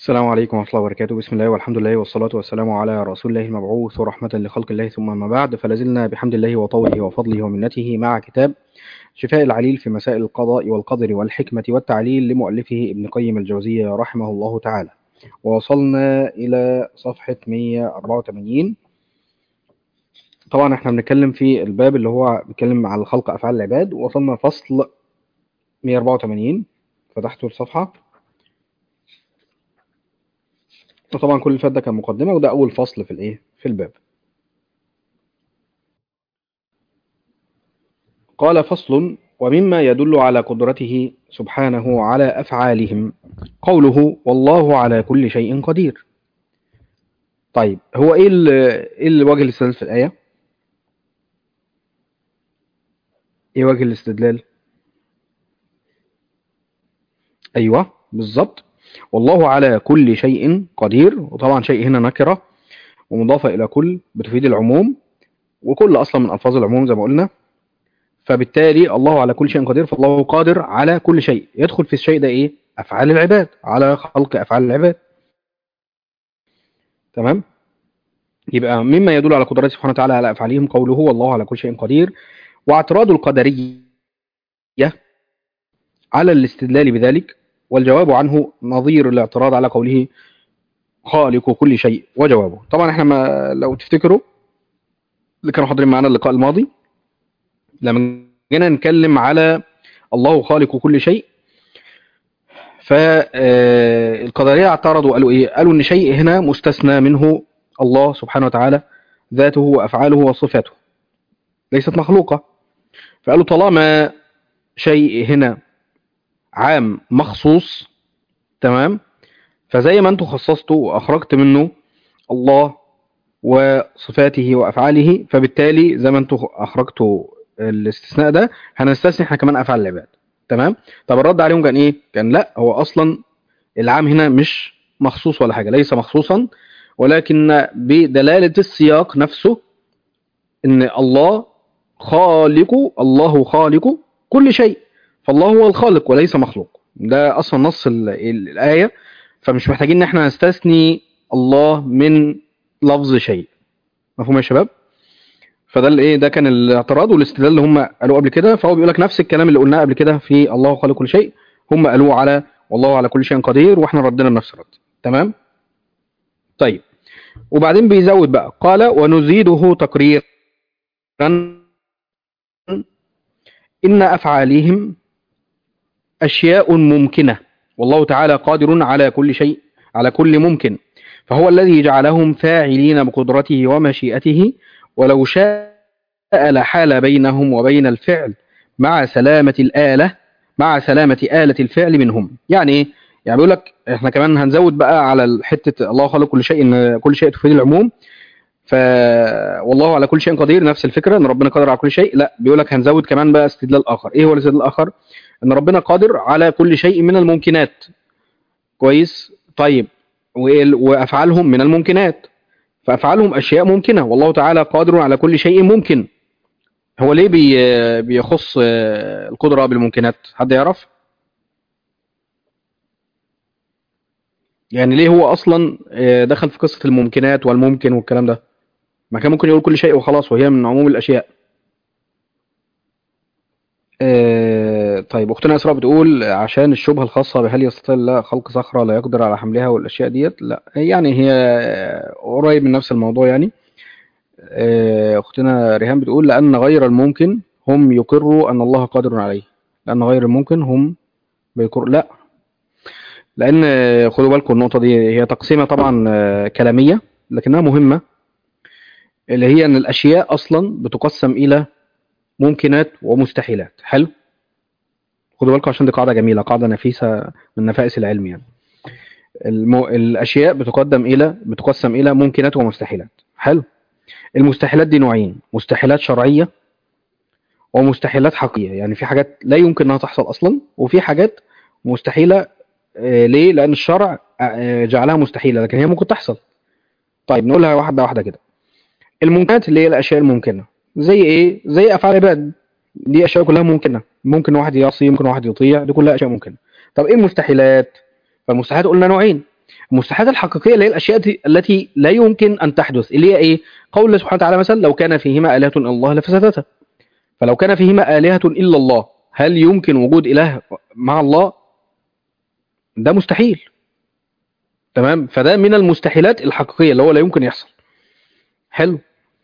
السلام عليكم ورحمة الله وبركاته بسم الله والحمد لله والصلاة والسلام على رسول الله المبعوث ورحمة لخلق الله ثم ما بعد فلازلنا بحمد الله وطوله وفضله ومنته مع كتاب شفاء العليل في مسائل القضاء والقدر والحكمة والتعليل لمؤلفه ابن قيم الجوزية رحمه الله تعالى ووصلنا إلى صفحة 184 طبعا احنا بنتكلم في الباب اللي هو بيتكلم على خلق أفعال العباد ووصلنا فصل 184 فتحت الصفحة وطبعا كل اللي فات ده كان مقدمة وده أول فصل في الإيه في الباب قال فصل ومما يدل على قدرته سبحانه على أفعالهم قوله والله على كل شيء قدير طيب هو إيه ال- إيه الوجه الاستدلال في الآية إيه وجه الاستدلال أيوه بالظبط والله على كل شيء قدير وطبعا شيء هنا نكرة ومضافة إلى كل بتفيد العموم وكل أصلا من ألفاظ العموم زي ما قلنا فبالتالي الله على كل شيء قدير فالله قادر على كل شيء يدخل في الشيء ده إيه أفعال العباد على خلق أفعال العباد تمام يبقى مما يدل على قدرته سبحانه وتعالى على أفعالهم قوله والله على كل شيء قدير واعتراض القدرية على الاستدلال بذلك والجواب عنه نظير الاعتراض على قوله خالق كل شيء وجوابه طبعا احنا ما لو تفتكروا اللي كانوا حاضرين معانا اللقاء الماضي لما جينا نتكلم على الله خالق كل شيء فالقدرية اعترضوا قالوا ايه قالوا ان شيء هنا مستثنى منه الله سبحانه وتعالى ذاته وافعاله وصفاته ليست مخلوقة فقالوا طالما شيء هنا عام مخصوص تمام فزي ما انتم خصصتوا واخرجت منه الله وصفاته وافعاله فبالتالي زي ما انتم اخرجتوا الاستثناء ده هنستثني احنا كمان افعال العباد تمام طب الرد عليهم كان ايه كان لا هو اصلا العام هنا مش مخصوص ولا حاجه ليس مخصوصا ولكن بدلاله السياق نفسه ان الله خالق الله خالق كل شيء فالله هو الخالق وليس مخلوق ده اصلا نص ال- ال- الايه فمش محتاجين ان احنا نستثني الله من لفظ شيء مفهوم يا شباب فده الايه ده كان الاعتراض والاستدلال اللي هم قالوه قبل كده فهو بيقول لك نفس الكلام اللي قلناه قبل كده في الله خالق كل شيء هم قالوه على والله على كل شيء قدير واحنا ردنا بنفس الرد تمام طيب وبعدين بيزود بقى قال ونزيده تقريرا ان افعالهم اشياء ممكنه والله تعالى قادر على كل شيء على كل ممكن فهو الذي جعلهم فاعلين بقدرته ومشيئته ولو شاء لحال بينهم وبين الفعل مع سلامة الآلة مع سلامة آلة الفعل منهم يعني ايه يعني بيقول لك احنا كمان هنزود بقى على حتة الله خلق كل شيء ان كل شيء تفيد العموم ف والله على كل شيء قدير نفس الفكرة ان ربنا قادر على كل شيء لا بيقول لك هنزود كمان بقى استدلال اخر ايه هو الاستدلال الاخر ان ربنا قادر على كل شيء من الممكنات كويس طيب وإيه- وافعالهم من الممكنات فافعالهم اشياء ممكنه والله تعالى قادر على كل شيء ممكن هو ليه بي بيخص آه، القدره بالممكنات حد يعرف يعني ليه هو اصلا آه، دخل في قصه الممكنات والممكن والكلام ده ما كان ممكن يقول كل شيء وخلاص وهي من عموم الاشياء آه، طيب اختنا اسراء بتقول عشان الشبهه الخاصه بهل يستطيع الله خلق صخره لا يقدر على حملها والاشياء ديت لا يعني هي آه، قريب من نفس الموضوع يعني آه، اختنا ريهام بتقول لان غير الممكن هم يقروا ان الله قادر عليه لان غير الممكن هم بيقروا لا لان آه، خدوا بالكم النقطه دي هي تقسيمه طبعا آه، كلاميه لكنها مهمه اللي هي ان الاشياء اصلا بتقسم الى ممكنات ومستحيلات حلو خدوا بالكم عشان دي قاعده جميله قاعده نفيسه من نفائس العلم يعني المو... الاشياء بتقدم الى بتقسم الى ممكنات ومستحيلات حلو المستحيلات دي نوعين مستحيلات شرعيه ومستحيلات حقيقيه يعني في حاجات لا يمكن انها تحصل اصلا وفي حاجات مستحيله آه، ليه لان الشرع آه، جعلها مستحيله لكن هي ممكن تحصل طيب نقولها واحده واحده كده الممكنات اللي هي الاشياء الممكنه زي ايه زي افعال العباد دي اشياء كلها ممكنه ممكن واحد يعصي ممكن واحد يطيع دي كلها اشياء ممكنه طب ايه المستحيلات فالمستحيلات قلنا نوعين المستحيلات الحقيقيه اللي هي الاشياء دي- التي لا يمكن ان تحدث اللي هي ايه قول الله سبحانه وتعالى مثلا لو كان فيهما الهه الا الله لفسدتا فلو كان فيهما الهه الا الله هل يمكن وجود اله مع الله ده مستحيل تمام فده من المستحيلات الحقيقيه اللي هو لا يمكن يحصل حلو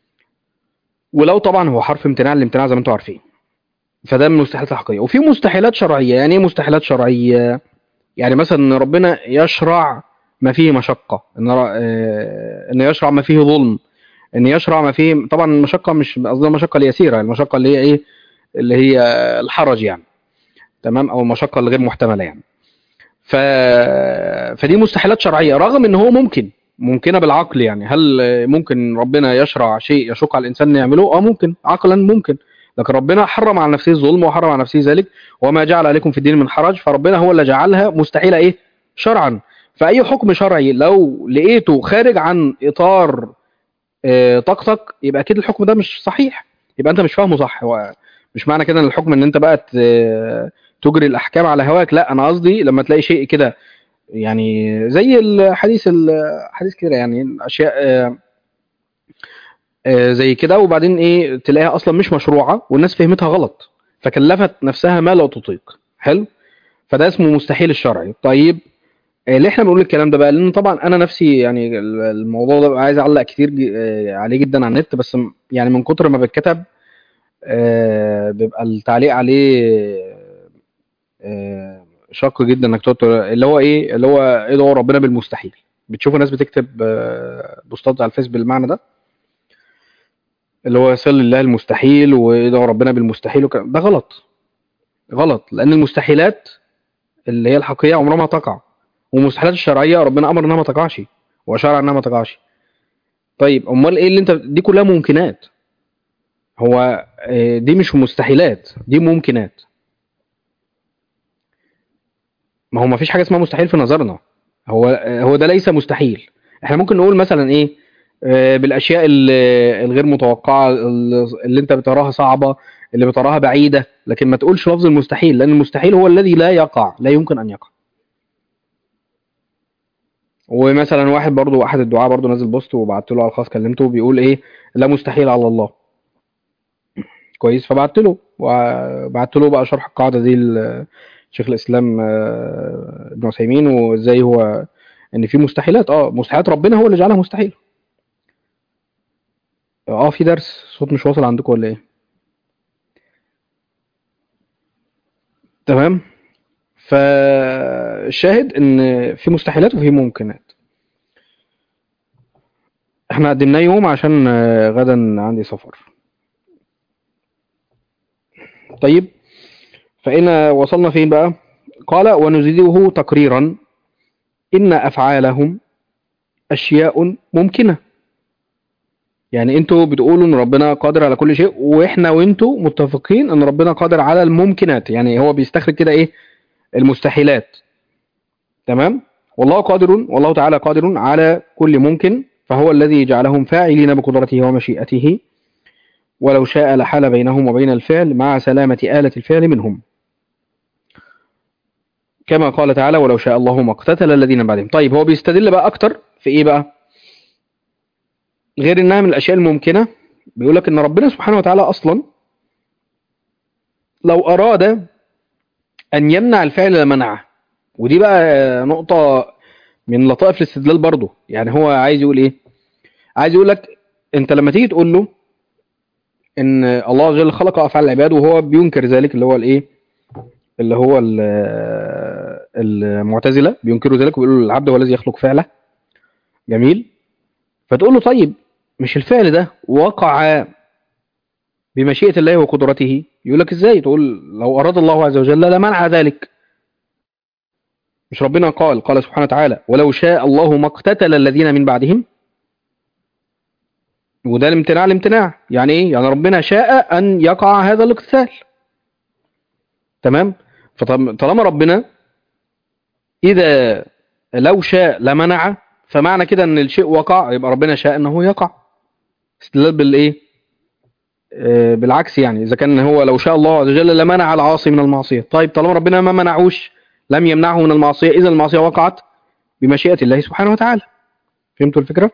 ولو طبعا هو حرف امتناع الامتناع زي ما انتم عارفين فده من المستحيلات الحقيقيه وفي مستحيلات شرعيه يعني ايه مستحيلات شرعيه يعني مثلا ان ربنا يشرع ما فيه مشقه ان ر- آه، ان يشرع ما فيه ظلم ان يشرع ما فيه طبعا المشقه مش قصدي المشقه اليسيره المشقه اللي هي ايه اللي هي الحرج يعني تمام او المشقه الغير محتمله يعني ف... فدي مستحيلات شرعيه رغم ان هو ممكن ممكنه بالعقل يعني هل ممكن ربنا يشرع شيء يشق على الانسان انه يعمله اه ممكن عقلا ممكن لكن ربنا حرم على نفسه الظلم وحرم على نفسه ذلك وما جعل عليكم في الدين من حرج فربنا هو اللي جعلها مستحيله ايه شرعا فاي حكم شرعي لو لقيته خارج عن اطار آه، طاقتك يبقى اكيد الحكم ده مش صحيح يبقى انت مش فاهمه صح هو مش معنى كده ان الحكم ان انت بقى ت- تجري الاحكام على هواك لا انا قصدي لما تلاقي شيء كده يعني زي الحديث الحديث كده يعني اشياء آه، آه، زي كده وبعدين ايه تلاقيها اصلا مش مشروعه والناس فهمتها غلط فكلفت نفسها ما لا تطيق حلو فده اسمه مستحيل الشرعي طيب آه، ليه احنا بنقول الكلام ده بقى لان طبعا انا نفسي يعني ال- الموضوع ده بقى عايز اعلق كتير ج- آه، عليه جدا على النت بس م- يعني من كتر ما بيتكتب آه، بيبقى التعليق عليه آه، شاق جدا انك تقعد تقول- اللي هو ايه اللي هو ادعوا ربنا بالمستحيل بتشوفوا ناس بتكتب آه، بوستات على الفيس بالمعنى ده اللي هو صل لله المستحيل وادعوا ربنا بالمستحيل وكلام ده غلط غلط لان المستحيلات اللي هي الحقيقيه عمرها ما تقع والمستحيلات الشرعيه ربنا امر انها ما تقعش وشرع انها ما تقعش طيب امال ايه اللي انت دي كلها ممكنات هو آه، دي مش مستحيلات دي ممكنات ما هو ما فيش حاجه اسمها مستحيل في نظرنا هو آه، هو ده ليس مستحيل احنا ممكن نقول مثلا ايه آه، بالاشياء ال- الغير متوقعه ال- اللي انت بتراها صعبه اللي بتراها بعيده لكن ما تقولش لفظ المستحيل لان المستحيل هو الذي لا يقع لا يمكن ان يقع ومثلا واحد برضو احد الدعاء برضو نزل بوست وبعت له على الخاص كلمته بيقول ايه لا مستحيل على الله كويس فبعت له وبعت له بقى شرح القاعده دي لشيخ الاسلام آه، ابن عثيمين وازاي هو ان في مستحيلات اه مستحيلات ربنا هو اللي جعلها مستحيل اه في درس صوت مش واصل عندكم ولا ايه تمام فالشاهد ان في مستحيلات وفي ممكنات احنا قدمناه يوم عشان آه، غدا عندي سفر طيب فإن وصلنا فين بقى قال ونزيده تقريرا إن أفعالهم أشياء ممكنة يعني انتوا بتقولوا ان ربنا قادر على كل شيء واحنا وانتوا متفقين ان ربنا قادر على الممكنات يعني هو بيستخرج كده ايه المستحيلات تمام والله قادر والله تعالى قادر على كل ممكن فهو الذي جعلهم فاعلين بقدرته ومشيئته ولو شاء لحال بينهم وبين الفعل مع سلامة آلة الفعل منهم كما قال تعالى ولو شاء الله ما اقتتل الذين من بعدهم طيب هو بيستدل بقى أكتر في إيه بقى غير إنها من الأشياء الممكنة بيقول لك إن ربنا سبحانه وتعالى أصلا لو أراد أن يمنع الفعل لمنعه ودي بقى نقطة من لطائف الاستدلال برضه يعني هو عايز يقول إيه عايز يقول لك أنت لما تيجي تقول له ان الله عز وجل خلق افعال العباد وهو بينكر ذلك اللي هو الايه اللي هو ال- المعتزله بينكروا ذلك وبيقولوا العبد هو الذي يخلق فعله جميل فتقول له طيب مش الفعل ده وقع بمشيئه الله وقدرته يقول لك ازاي تقول لو اراد الله عز وجل لمنع ذلك مش ربنا قال قال سبحانه وتعالى ولو شاء الله ما اقتتل الذين من بعدهم وده الامتناع الامتناع يعني ايه يعني ربنا شاء ان يقع هذا الاقتتال تمام فطالما ربنا اذا لو شاء لمنع فمعنى كده ان الشيء وقع يبقى ربنا شاء انه يقع استدلال بالايه آه بالعكس يعني اذا كان هو لو شاء الله عز وجل لمنع العاصي من المعصيه طيب طالما ربنا ما منعوش لم يمنعه من المعصيه اذا المعصيه وقعت بمشيئة الله سبحانه وتعالى فهمتوا الفكرة؟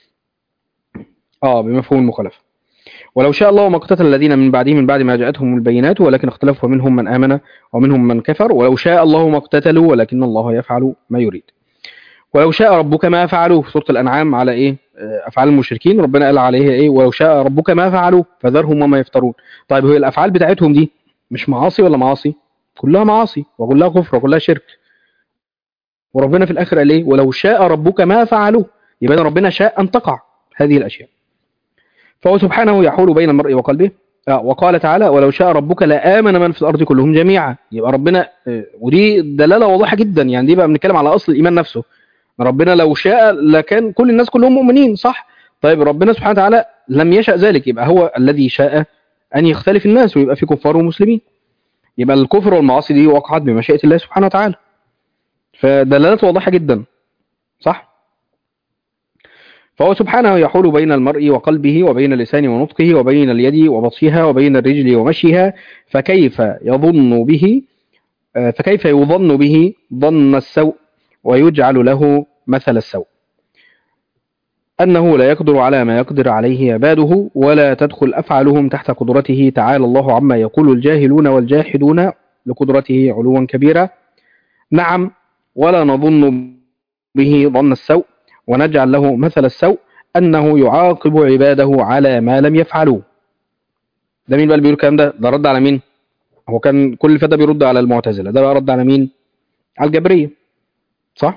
اه بمفهوم المخالفة ولو شاء الله ما اقتتل الذين من بعدهم من بعد ما جاءتهم البينات ولكن اختلفوا منهم من آمن ومنهم من كفر ولو شاء الله ما اقتتلوا ولكن الله يفعل ما يريد ولو شاء ربك ما فعلوه في سورة الأنعام على إيه آه، أفعال المشركين ربنا قال عليها إيه ولو شاء ربك ما فعلوه فذرهم وما يفترون طيب هي الأفعال بتاعتهم دي مش معاصي ولا معاصي كلها معاصي وكلها كفر وكلها شرك وربنا في الآخر قال إيه ولو شاء ربك ما فعلوه يبقى ربنا شاء أن تقع هذه الأشياء فهو سبحانه يحول بين المرء وقلبه آه، وقال تعالى ولو شاء ربك لآمن من في الأرض كلهم جميعا يبقى ربنا آه، ودي دلالة واضحة جدا يعني دي بقى بنتكلم على أصل الإيمان نفسه ربنا لو شاء لكان كل الناس كلهم مؤمنين صح طيب ربنا سبحانه وتعالى لم يشأ ذلك يبقى هو الذي شاء أن يختلف الناس ويبقى في كفار ومسلمين يبقى الكفر والمعاصي دي وقعت بمشيئة الله سبحانه وتعالى فدلالات واضحة جدا صح فهو سبحانه يحول بين المرء وقلبه وبين اللسان ونطقه وبين اليد وبطشها وبين الرجل ومشيها فكيف يظن به آه، فكيف يظن به ظن السوء ويجعل له مثل السوء أنه لا يقدر على ما يقدر عليه عباده ولا تدخل أفعالهم تحت قدرته تعالى الله عما يقول الجاهلون والجاحدون لقدرته علوا كبيرا نعم ولا نظن به ظن السوء ونجعل له مثل السوء أنه يعاقب عباده على ما لم يفعلوا ده مين بقى اللي بيقول الكلام ده ده رد على مين هو كان كل اللي فات ده بيرد على المعتزلة ده بقى رد على مين على الجبرية صح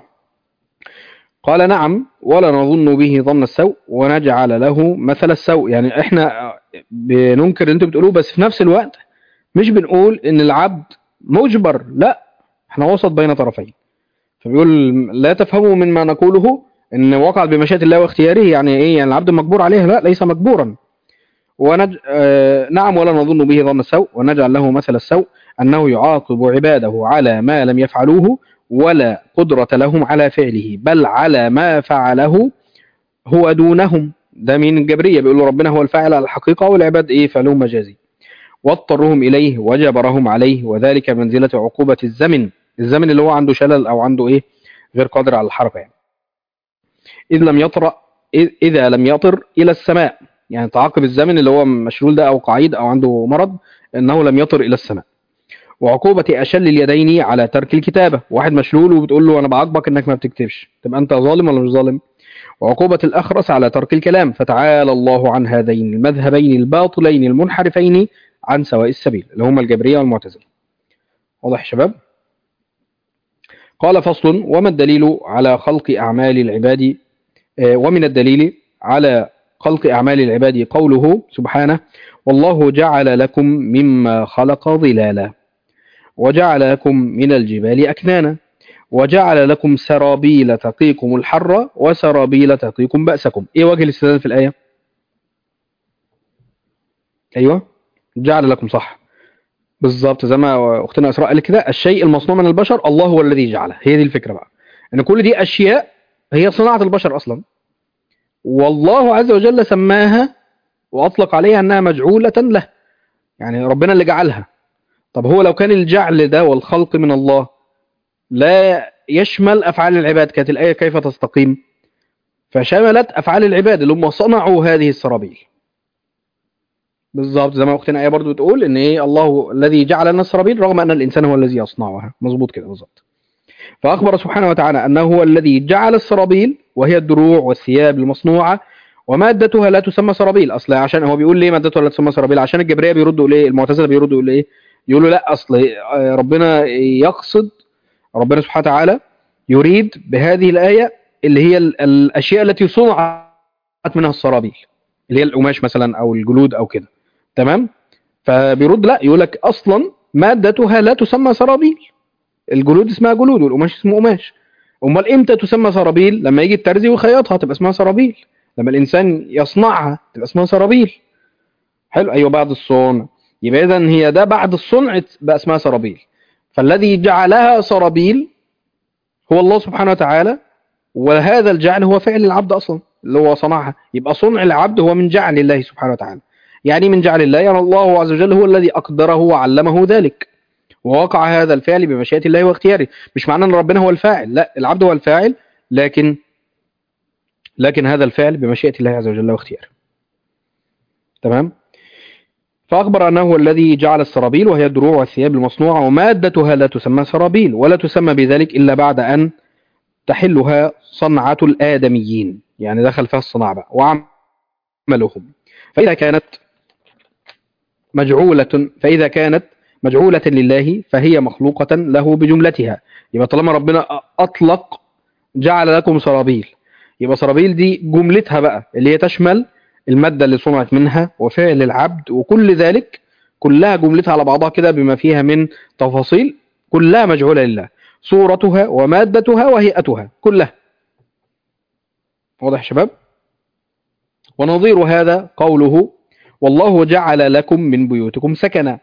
قال نعم ولا نظن به ظن السوء ونجعل له مثل السوء يعني احنا بننكر اللي انتوا بتقولوه بس في نفس الوقت مش بنقول ان العبد مجبر لا احنا وسط بين طرفين فبيقول لا تفهموا مما نقوله ان وقعت بمشيئة الله واختياره يعني ايه يعني العبد مجبور عليها لا ليس مجبورا ونج... آه نعم ولا نظن به ظن السوء ونجعل له مثل السوء أنه يعاقب عباده على ما لم يفعلوه ولا قدرة لهم على فعله بل على ما فعله هو دونهم ده مين الجبرية بيقولوا ربنا هو الفاعل على الحقيقة والعباد ايه فعلهم مجازي واضطرهم إليه وجبرهم عليه وذلك منزلة عقوبة الزمن الزمن اللي هو عنده شلل أو عنده ايه غير قادر على الحركة يعني إذ لم يطرأ إذ- إذا لم يطر إلى السماء يعني تعاقب الزمن اللي هو مشلول ده أو قعيد أو عنده مرض إنه لم يطر إلى السماء وعقوبة أشل اليدين على ترك الكتابة واحد مشلول وبتقول له أنا بعاقبك إنك ما بتكتبش تبقى أنت ظالم ولا مش ظالم وعقوبة الأخرس على ترك الكلام فتعالى الله عن هذين المذهبين الباطلين المنحرفين عن سواء السبيل اللي هما الجبرية والمعتزلة واضح يا شباب قال فصل وما الدليل على خلق أعمال العباد آه، ومن الدليل على خلق أعمال العباد قوله سبحانه والله جعل لكم مما خلق ظلالا وجعل لكم من الجبال أكنانا وجعل لكم سرابيل تقيكم الحر وسرابيل تقيكم بأسكم إيه وجه الاستدلال في الآية أيوة جعل لكم صح بالظبط زي ما أختنا إسراء قالت كده الشيء المصنوع من البشر الله هو الذي جعله هي دي الفكرة بقى إن كل دي أشياء هي صناعة البشر أصلا والله عز وجل سماها وأطلق عليها أنها مجعولة له يعني ربنا اللي جعلها طب هو لو كان الجعل ده والخلق من الله لا يشمل أفعال العباد كانت الآية كيف تستقيم فشملت أفعال العباد اللي هم صنعوا هذه السرابيل بالظبط زي ما اختنا ايه برضو بتقول ان ايه الله الذي جعل لنا السرابيل رغم ان الانسان هو الذي يصنعها مظبوط كده بالظبط فاخبر سبحانه وتعالى انه هو الذي جعل السرابيل وهي الدروع والثياب المصنوعه ومادتها لا تسمى سرابيل اصل عشان هو بيقول ليه مادتها لا تسمى سرابيل عشان الجبريه بيردوا ليه المعتزله بيردوا يقول ايه يقولوا لا اصل آه، ربنا يقصد ربنا سبحانه وتعالى يريد بهذه الايه اللي هي ال- الاشياء التي صنعت منها السرابيل اللي هي القماش مثلا او الجلود او كده تمام فبيرد لا يقول لك اصلا مادتها لا تسمى سرابيل الجلود اسمها جلود والقماش اسمه قماش امال امتى تسمى سرابيل لما يجي الترزي ويخيطها تبقى اسمها سرابيل لما الانسان يصنعها تبقى اسمها سرابيل حلو ايوه بعد الصنع يبقى اذا هي ده بعد الصنع بقى اسمها سرابيل فالذي جعلها سرابيل هو الله سبحانه وتعالى وهذا الجعل هو فعل العبد اصلا اللي هو صنعها يبقى صنع العبد هو من جعل الله سبحانه وتعالى يعني من جعل الله يعني الله عز وجل هو الذي أقدره وعلمه ذلك ووقع هذا الفعل بمشيئة الله واختياره مش معناه أن ربنا هو الفاعل لا العبد هو الفاعل لكن لكن هذا الفعل بمشيئة الله عز وجل واختياره تمام فأخبر أنه هو الذي جعل السرابيل وهي الدروع والثياب المصنوعة ومادتها لا تسمى سرابيل ولا تسمى بذلك إلا بعد أن تحلها صنعة الآدميين يعني دخل فيها الصناعة بقى وعملهم فإذا كانت مجعولة فإذا كانت مجعولة لله فهي مخلوقة له بجملتها يبقى طالما ربنا أطلق جعل لكم سرابيل يبقى سرابيل دي جملتها بقى اللي هي تشمل المادة اللي صنعت منها وفعل العبد وكل ذلك كلها جملتها على بعضها كده بما فيها من تفاصيل كلها مجعولة لله صورتها ومادتها وهيئتها كلها واضح يا شباب ونظير هذا قوله والله جعل لكم من بيوتكم سكنا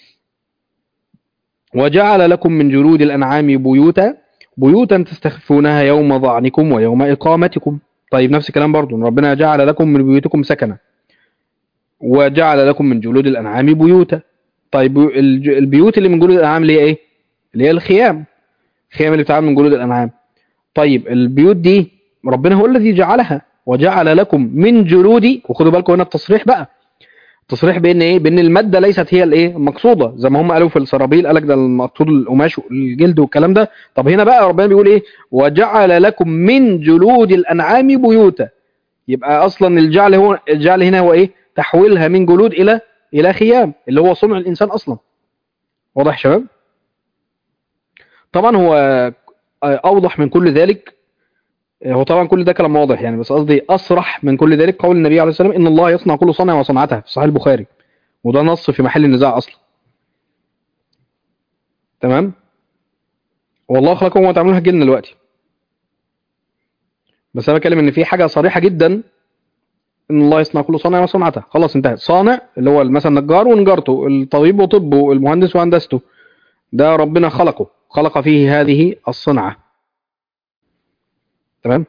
وجعل لكم من جلود الأنعام بيوتا بيوتا تستخفونها يوم ظعنكم ويوم إقامتكم طيب نفس الكلام برضو ربنا جعل لكم من بيوتكم سكنا وجعل لكم من جلود الأنعام بيوتا طيب البيوت اللي من جلود الأنعام اللي هي إيه اللي هي الخيام الخيام اللي بتتعمل من جلود الأنعام طيب البيوت دي ربنا هو الذي جعلها وجعل لكم من جلود وخدوا بالكم هنا التصريح بقى التصريح بان ايه بان الماده ليست هي الايه المقصوده زي ما هم قالوا في السرابيل قالك ده المقصود القماش والجلد والكلام ده طب هنا بقى ربنا بيقول ايه وجعل لكم من جلود الانعام بيوتا يبقى اصلا الجعل هو الجعل هنا هو ايه تحويلها من جلود الى الى خيام اللي هو صنع الانسان اصلا واضح يا شباب طبعا هو اوضح من كل ذلك هو طبعا كل ده كلام واضح يعني بس قصدي اصرح من كل ذلك قول النبي عليه الصلاه والسلام ان الله يصنع كل صنع وصنعته في صحيح البخاري وده نص في محل النزاع اصلا تمام والله خلقكم وما تعملوها جيلنا دلوقتي بس انا بتكلم ان في حاجه صريحه جدا ان الله يصنع كل صنع وصنعته خلاص انتهت صانع اللي هو مثلا نجار ونجارته الطبيب وطبه المهندس وهندسته ده ربنا خلقه خلق فيه هذه الصنعه تمام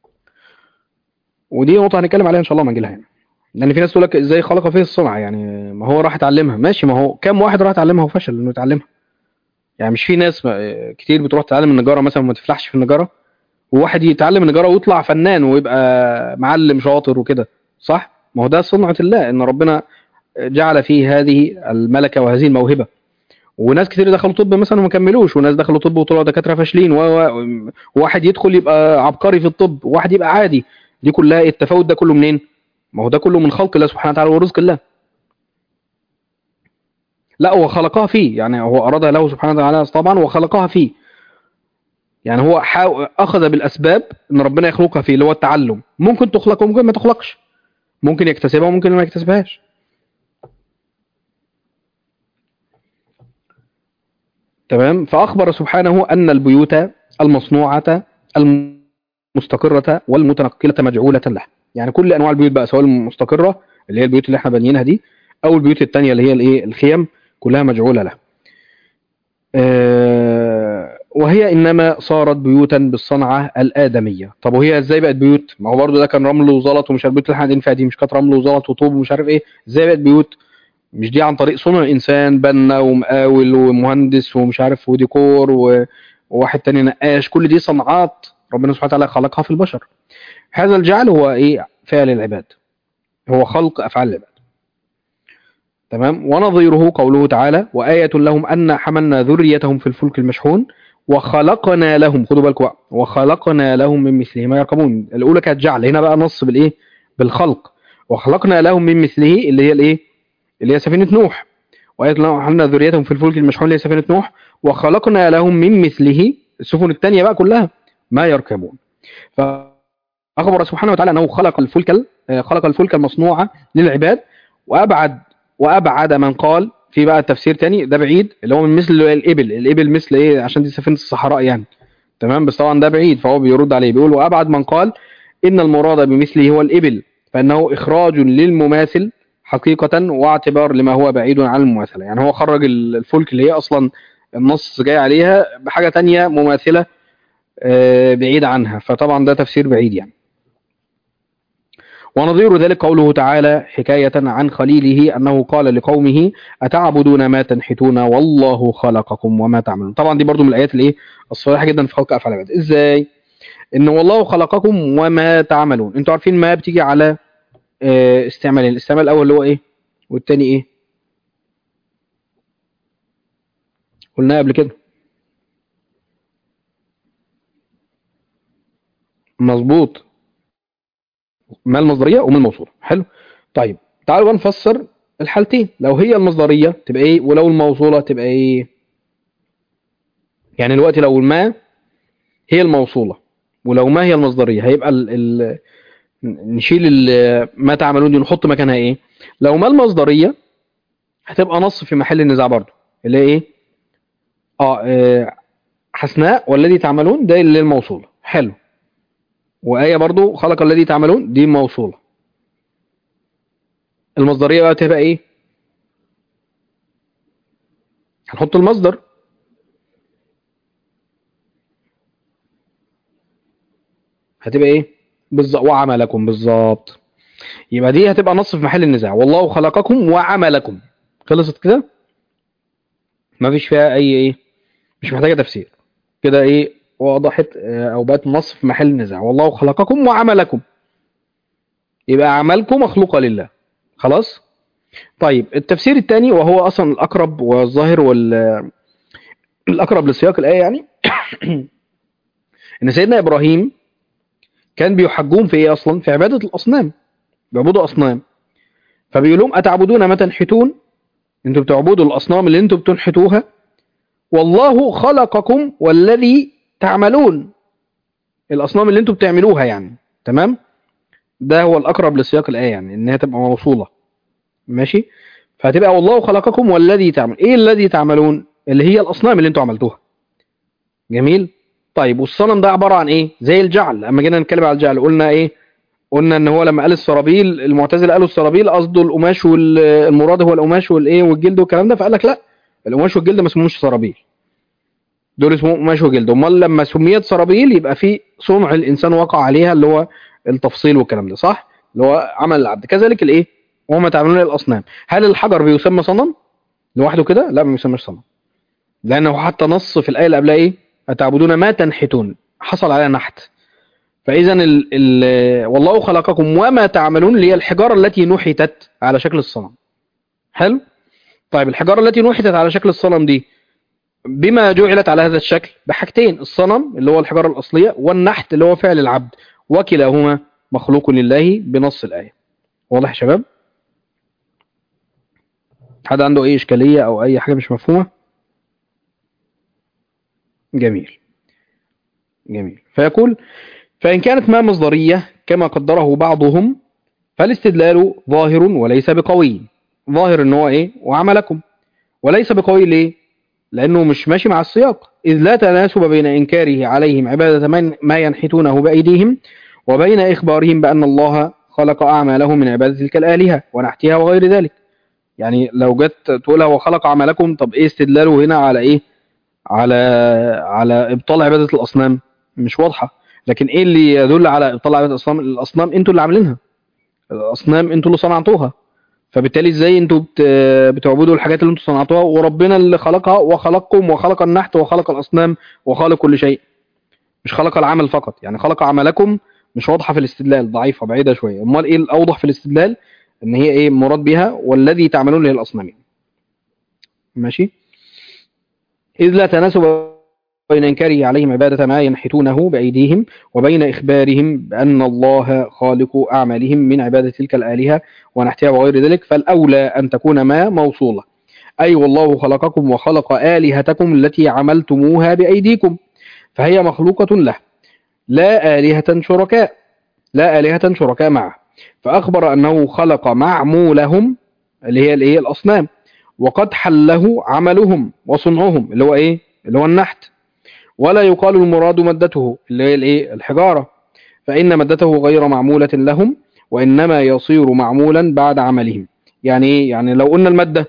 ودي نقطه هنتكلم عليها ان شاء الله ما نجي لها يعني لان في ناس تقول لك ازاي خلق فيه الصنعه يعني ما هو راح يتعلمها ماشي ما هو كام واحد راح يتعلمها وفشل انه يتعلمها يعني مش في ناس كتير بتروح تتعلم النجاره مثلا وما تفلحش في النجاره وواحد يتعلم النجاره ويطلع فنان ويبقى معلم شاطر وكده صح ما هو ده صنعه الله ان ربنا جعل فيه هذه الملكه وهذه الموهبه وناس كتير دخلوا طب مثلا وما كملوش وناس دخلوا طب وطلعوا دكاتره فاشلين وواحد يدخل يبقى عبقري في الطب وواحد يبقى عادي دي كلها التفاوت ده كله منين ما هو ده كله من خلق الله سبحانه وتعالى ورزق الله لا هو خلقها فيه يعني هو أرادها له سبحانه وتعالى طبعا وخلقها فيه يعني هو أخذ بالأسباب أن ربنا يخلقها فيه اللي هو التعلم ممكن تخلق وممكن ما تخلقش ممكن يكتسبها وممكن ما يكتسبهاش تمام فأخبر سبحانه أن البيوت المصنوعة المستقرة والمتنقلة مجعولة له يعني كل أنواع البيوت بقى سواء المستقرة اللي هي البيوت اللي احنا بنينها دي أو البيوت التانية اللي هي الايه الخيم كلها مجعولة له أه وهي إنما صارت بيوتا بالصنعة الآدمية طب وهي ازاي بقت بيوت ما هو برضه ده كان رمل وزلط ومش البيوت اللي احنا قاعدين فيها دي مش كانت رمل وزلط وطوب ومش عارف ايه ازاي بقت بيوت مش دي عن طريق صنع انسان بنا ومقاول ومهندس ومش عارف وديكور و... وواحد تاني نقاش كل دي صنعات ربنا سبحانه وتعالى خلقها في البشر هذا الجعل هو ايه فعل العباد هو خلق افعال العباد تمام ونظيره قوله تعالى وآية لهم أن حملنا ذريتهم في الفلك المشحون وخلقنا لهم خدوا بالكم وخلقنا لهم من مثله ما يركبون الأولى كانت جعل هنا بقى نص بالإيه بالخلق وخلقنا لهم من مثله اللي هي الإيه اللي هي سفينة نوح وآية لهم حملنا ذريتهم في الفلك المشحون اللي هي سفينة نوح وخلقنا لهم من مثله السفن الثانية بقى كلها ما يركبون فأخبر سبحانه وتعالى أنه خلق الفلك خلق الفلك المصنوعة للعباد وأبعد وأبعد من قال في بقى تفسير تاني ده بعيد اللي هو من مثل الإبل الإبل مثل إيه عشان دي سفينة الصحراء يعني تمام بس طبعا ده بعيد فهو بيرد عليه بيقول وأبعد من قال إن المراد بمثله هو الإبل فإنه إخراج للمماثل حقيقة واعتبار لما هو بعيد عن المماثلة يعني هو خرج الفلك اللي هي أصلا النص جاي عليها بحاجة تانية مماثلة بعيد عنها فطبعا ده تفسير بعيد يعني ونظير ذلك قوله تعالى حكاية عن خليله أنه قال لقومه أتعبدون ما تنحتون والله خلقكم وما تعملون طبعا دي برضو من الآيات الايه الصريحة جدا في خلق أفعال العباد إزاي ان والله خلقكم وما تعملون انتوا عارفين ما بتيجي على آه، استعمالين الاستعمال الاول اللي هو ايه والتاني ايه قلناها قبل كده مظبوط ما المصدريه وما الموصوله حلو طيب تعالوا بقى نفسر الحالتين لو هي المصدريه تبقى ايه ولو الموصوله تبقى ايه يعني دلوقتي لو ما هي الموصوله ولو ما هي المصدريه هيبقى ال ال نشيل ال- ما تعملون دي نحط مكانها ايه لو ما المصدريه هتبقى نص في محل النزاع برضو اللي هي ايه اه آه، حسناء والذي تعملون ده اللي الموصوله حلو وآية برضو خلق الذي تعملون دي موصولة المصدرية بقى تبقى ايه هنحط المصدر هتبقى ايه بالظبط وعملكم بالظبط يبقى دي هتبقى نص في محل النزاع والله خلقكم وعملكم خلصت كده مفيش فيها اي ايه مش محتاجة تفسير كده ايه وضحت آه، او بقت نص في محل النزاع والله خلقكم وعملكم يبقى عملكم مخلوقة لله خلاص طيب التفسير الثاني وهو اصلا الاقرب والظاهر وال الاقرب لسياق الايه يعني ان سيدنا ابراهيم كان بيحجون في ايه اصلا في عباده الاصنام بيعبدوا اصنام فبيقول لهم اتعبدون ما تنحتون انتوا بتعبدوا الاصنام اللي انتوا بتنحتوها والله خلقكم والذي تعملون الاصنام اللي انتوا بتعملوها يعني تمام ده هو الاقرب لسياق الايه يعني انها تبقى موصوله ماشي فهتبقى والله خلقكم والذي تعمل ايه الذي تعملون اللي هي الاصنام اللي انتوا عملتوها جميل طيب والصنم ده عباره عن ايه زي الجعل لما جينا نتكلم على الجعل قلنا ايه قلنا ان هو لما قال السرابيل المعتزله قالوا السرابيل قصده القماش والمراد هو القماش والايه والجلد والكلام ده فقال لك لا القماش والجلد ما اسمهمش سرابيل دول اسمهم قماش وجلد امال لما سميت سرابيل يبقى في صنع الانسان وقع عليها اللي هو التفصيل والكلام ده صح اللي هو عمل العبد كذلك الايه وهم تعملون الاصنام هل الحجر بيسمى صنم لوحده كده لا ما بيسمىش صنم لانه حتى نص في الايه اللي قبلها ايه اتعبدون ما تنحتون حصل عليها نحت فاذا ال ال والله خلقكم وما تعملون اللي هي الحجاره التي نحتت على شكل الصنم حلو طيب الحجاره التي نحتت على شكل الصنم دي بما جعلت على هذا الشكل بحاجتين الصنم اللي هو الحجاره الاصليه والنحت اللي هو فعل العبد وكلاهما مخلوق لله بنص الايه واضح يا شباب حد عنده اي اشكاليه او اي حاجه مش مفهومه جميل جميل فيقول فإن كانت ما مصدرية كما قدره بعضهم فالاستدلال ظاهر وليس بقوي ظاهر ان هو ايه وعملكم وليس بقوي ليه لانه مش ماشي مع السياق اذ لا تناسب بين انكاره عليهم عبادة من ما ينحتونه بايديهم وبين اخبارهم بان الله خلق اعمالهم من عبادة تلك الالهة ونحتها وغير ذلك يعني لو جت تقولها وخلق عملكم طب ايه استدلاله هنا على ايه على على ابطال عبادة الاصنام مش واضحة لكن ايه اللي يدل على ابطال عبادة الاصنام الاصنام انتوا اللي عاملينها الاصنام انتوا اللي صنعتوها فبالتالي ازاي انتوا بت... بتعبدوا الحاجات اللي انتوا صنعتوها وربنا اللي خلقها وخلقكم وخلق النحت وخلق الاصنام وخلق كل شيء مش خلق العمل فقط يعني خلق عملكم مش واضحه في الاستدلال ضعيفه بعيده شويه امال ايه الاوضح في الاستدلال ان هي ايه مراد بها والذي تعملون له الاصنام ماشي اذ لا تناسب بين انكاره عليهم عباده ما ينحتونه بايديهم وبين اخبارهم بان الله خالق اعمالهم من عباده تلك الالهه ونحتها وغير ذلك فالاولى ان تكون ما موصوله اي والله خلقكم وخلق الهتكم التي عملتموها بايديكم فهي مخلوقه له لا الهه شركاء لا الهه شركاء معه فاخبر انه خلق معمولهم اللي هي الايه الاصنام وقد حله عملهم وصنعهم اللي هو ايه اللي هو النحت ولا يقال المراد مدته اللي هي الايه الحجاره فان مدته غير معموله لهم وانما يصير معمولا بعد عملهم يعني ايه يعني لو قلنا الماده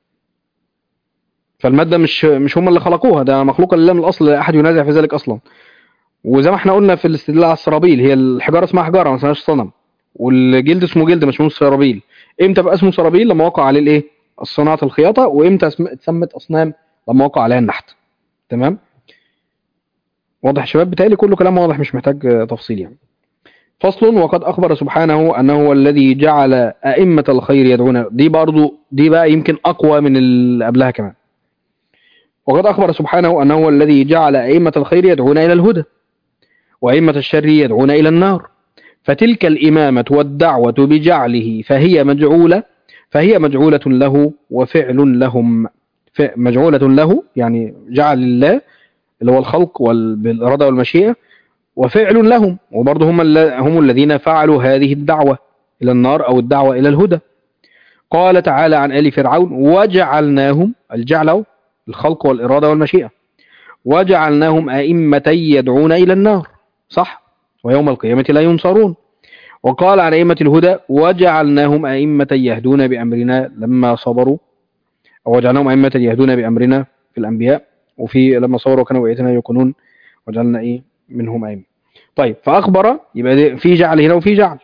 فالماده مش مش هم اللي خلقوها ده مخلوقه لله من الاصل لا احد ينازع في ذلك اصلا وزي ما احنا قلنا في الاستدلال على السرابيل هي الحجاره اسمها حجاره ما اسمهاش صنم والجلد اسمه جلد مش اسمه سرابيل امتى بقى اسمه سرابيل لما وقع عليه الايه الصناعه الخياطه وامتى اتسمت اصنام لما وقع عليها النحت تمام واضح يا شباب بتهيألي كله كلام واضح مش محتاج آه، تفصيل يعني فصل وقد أخبر سبحانه أنه هو الذي جعل أئمة الخير يدعون دي برضو دي بقى يمكن أقوى من اللي قبلها كمان وقد أخبر سبحانه أنه هو الذي جعل أئمة الخير يدعون إلى الهدى وأئمة الشر يدعون إلى النار فتلك الإمامة والدعوة بجعله فهي مجعولة فهي مجعولة له وفعل لهم ف- مجعولة له يعني جعل الله اللي هو الخلق وال- بالإرادة والمشيئة وفعل لهم وبرضه هم الل- هم الذين فعلوا هذه الدعوة إلى النار أو الدعوة إلى الهدى قال تعالى عن آل فرعون وجعلناهم الجعل الخلق والإرادة والمشيئة وجعلناهم أئمة يدعون إلى النار صح ويوم القيامة لا ينصرون وقال عن أئمة الهدى وجعلناهم أئمة يهدون بأمرنا لما صبروا أو وجعلناهم أئمة يهدون بأمرنا في الأنبياء وفي لما صبروا وكانوا بآياتنا يوقنون وجعلنا إيه منهم أئمة طيب فأخبر يبقى دي- في جعل هنا وفي جعل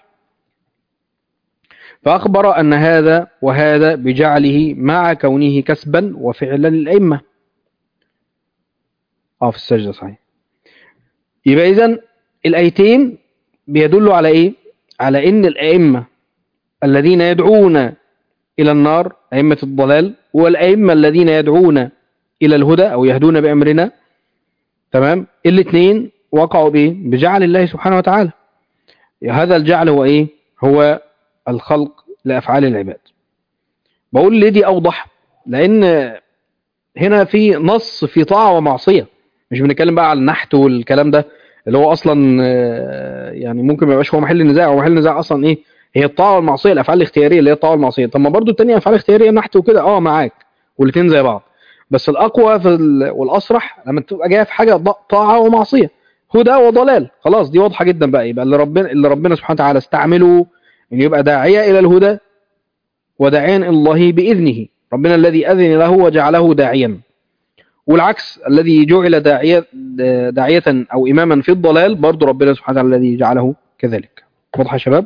فأخبر أن هذا وهذا بجعله مع كونه كسبا وفعلا للأئمة اه في السجدة صحيح يبقى إذن الآيتين بيدلوا على إيه؟ على إن الأئمة الذين يدعون إلى النار أئمة الضلال والأئمة الذين يدعون إلى الهدى أو يهدون بأمرنا تمام الاثنين وقعوا بإيه؟ بجعل الله سبحانه وتعالى هذا الجعل هو إيه؟ هو الخلق لأفعال العباد بقول ليه دي أوضح لأن هنا في نص في طاعة ومعصية مش بنتكلم بقى على النحت والكلام ده اللي هو اصلا آه، يعني ممكن ما يبقاش هو محل نزاع هو محل نزاع اصلا ايه هي الطاعه والمعصيه الافعال الاختياريه اللي هي الطاعه والمعصيه طب ما برضو التانية افعال اختياريه نحت وكده اه معاك والاثنين زي بعض بس الاقوى في ال... والاصرح لما تبقى جايه في حاجه ض- طاعه ومعصيه هدى وضلال خلاص دي واضحه جدا بقى يبقى اللي ربنا اللي ربنا سبحانه وتعالى استعمله ان يبقى داعيه الى الهدى وداعيا الى الله باذنه ربنا الذي اذن له وجعله داعيا والعكس الذي جعل داعية داعية أو إماما في الضلال برضو ربنا سبحانه وتعالى الذي جعله كذلك واضح يا شباب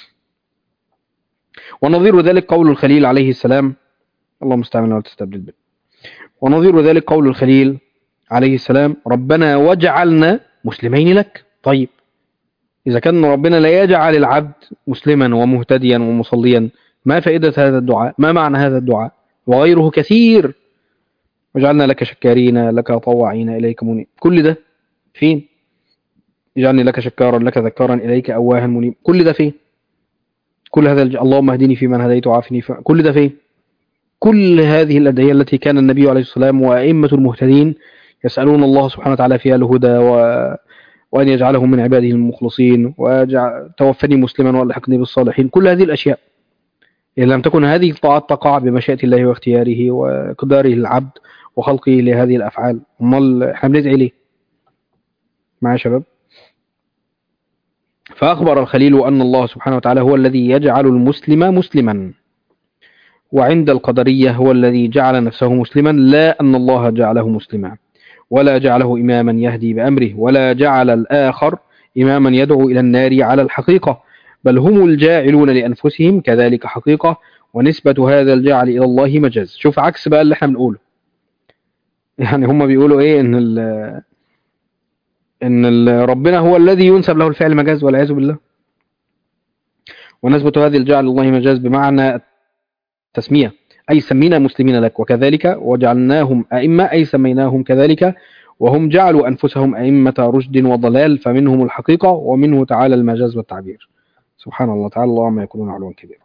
ونظير ذلك قول الخليل عليه السلام اللهم استعمل ولا تستبدل به ونظير ذلك قول الخليل عليه السلام ربنا وجعلنا مسلمين لك طيب إذا كان ربنا لا يجعل العبد مسلما ومهتديا ومصليا ما فائدة هذا الدعاء ما معنى هذا الدعاء وغيره كثير وجعلنا لك شكارين لك طواعين إليك منيب كل ده فين اجعلني لك شكارا لك ذكارا إليك أواها منيب كل ده فين كل هذا الج... اللهم اهدني فيمن هديت وعافني ف... كل ده فين كل هذه الأدعية التي كان النبي عليه الصلاة والسلام وأئمة المهتدين يسألون الله سبحانه وتعالى فيها الهدى و... وأن يجعلهم من عباده المخلصين وجعل... توفني مسلما والحقني بالصالحين كل هذه الأشياء إن لم تكن هذه الطاعات تقع بمشيئة الله واختياره وقداره العبد وخلقه لهذه الأفعال امال احنا بندعي ليه معايا يا شباب فأخبر الخليل أن الله سبحانه وتعالى هو الذي يجعل المسلم مسلما وعند القدرية هو الذي جعل نفسه مسلما لا أن الله جعله مسلما ولا جعله إماما يهدي بأمره ولا جعل الآخر إماما يدعو إلى النار على الحقيقة بل هم الجاعلون لأنفسهم كذلك حقيقة ونسبة هذا الجعل إلى الله مجاز شوف عكس بقى اللي احنا بنقوله يعني هم بيقولوا ايه ان ال ان ال ربنا هو الذي ينسب له الفعل مجاز والعياذ بالله ونثبت هذه الجعل الله مجاز بمعنى التسمية أي سمينا مسلمين لك وكذلك وجعلناهم أئمة أي سميناهم كذلك وهم جعلوا أنفسهم أئمة رشد وضلال فمنهم الحقيقة ومنه تعالى المجاز والتعبير سبحان الله تعالى الله ما يكونون علوا كبيرا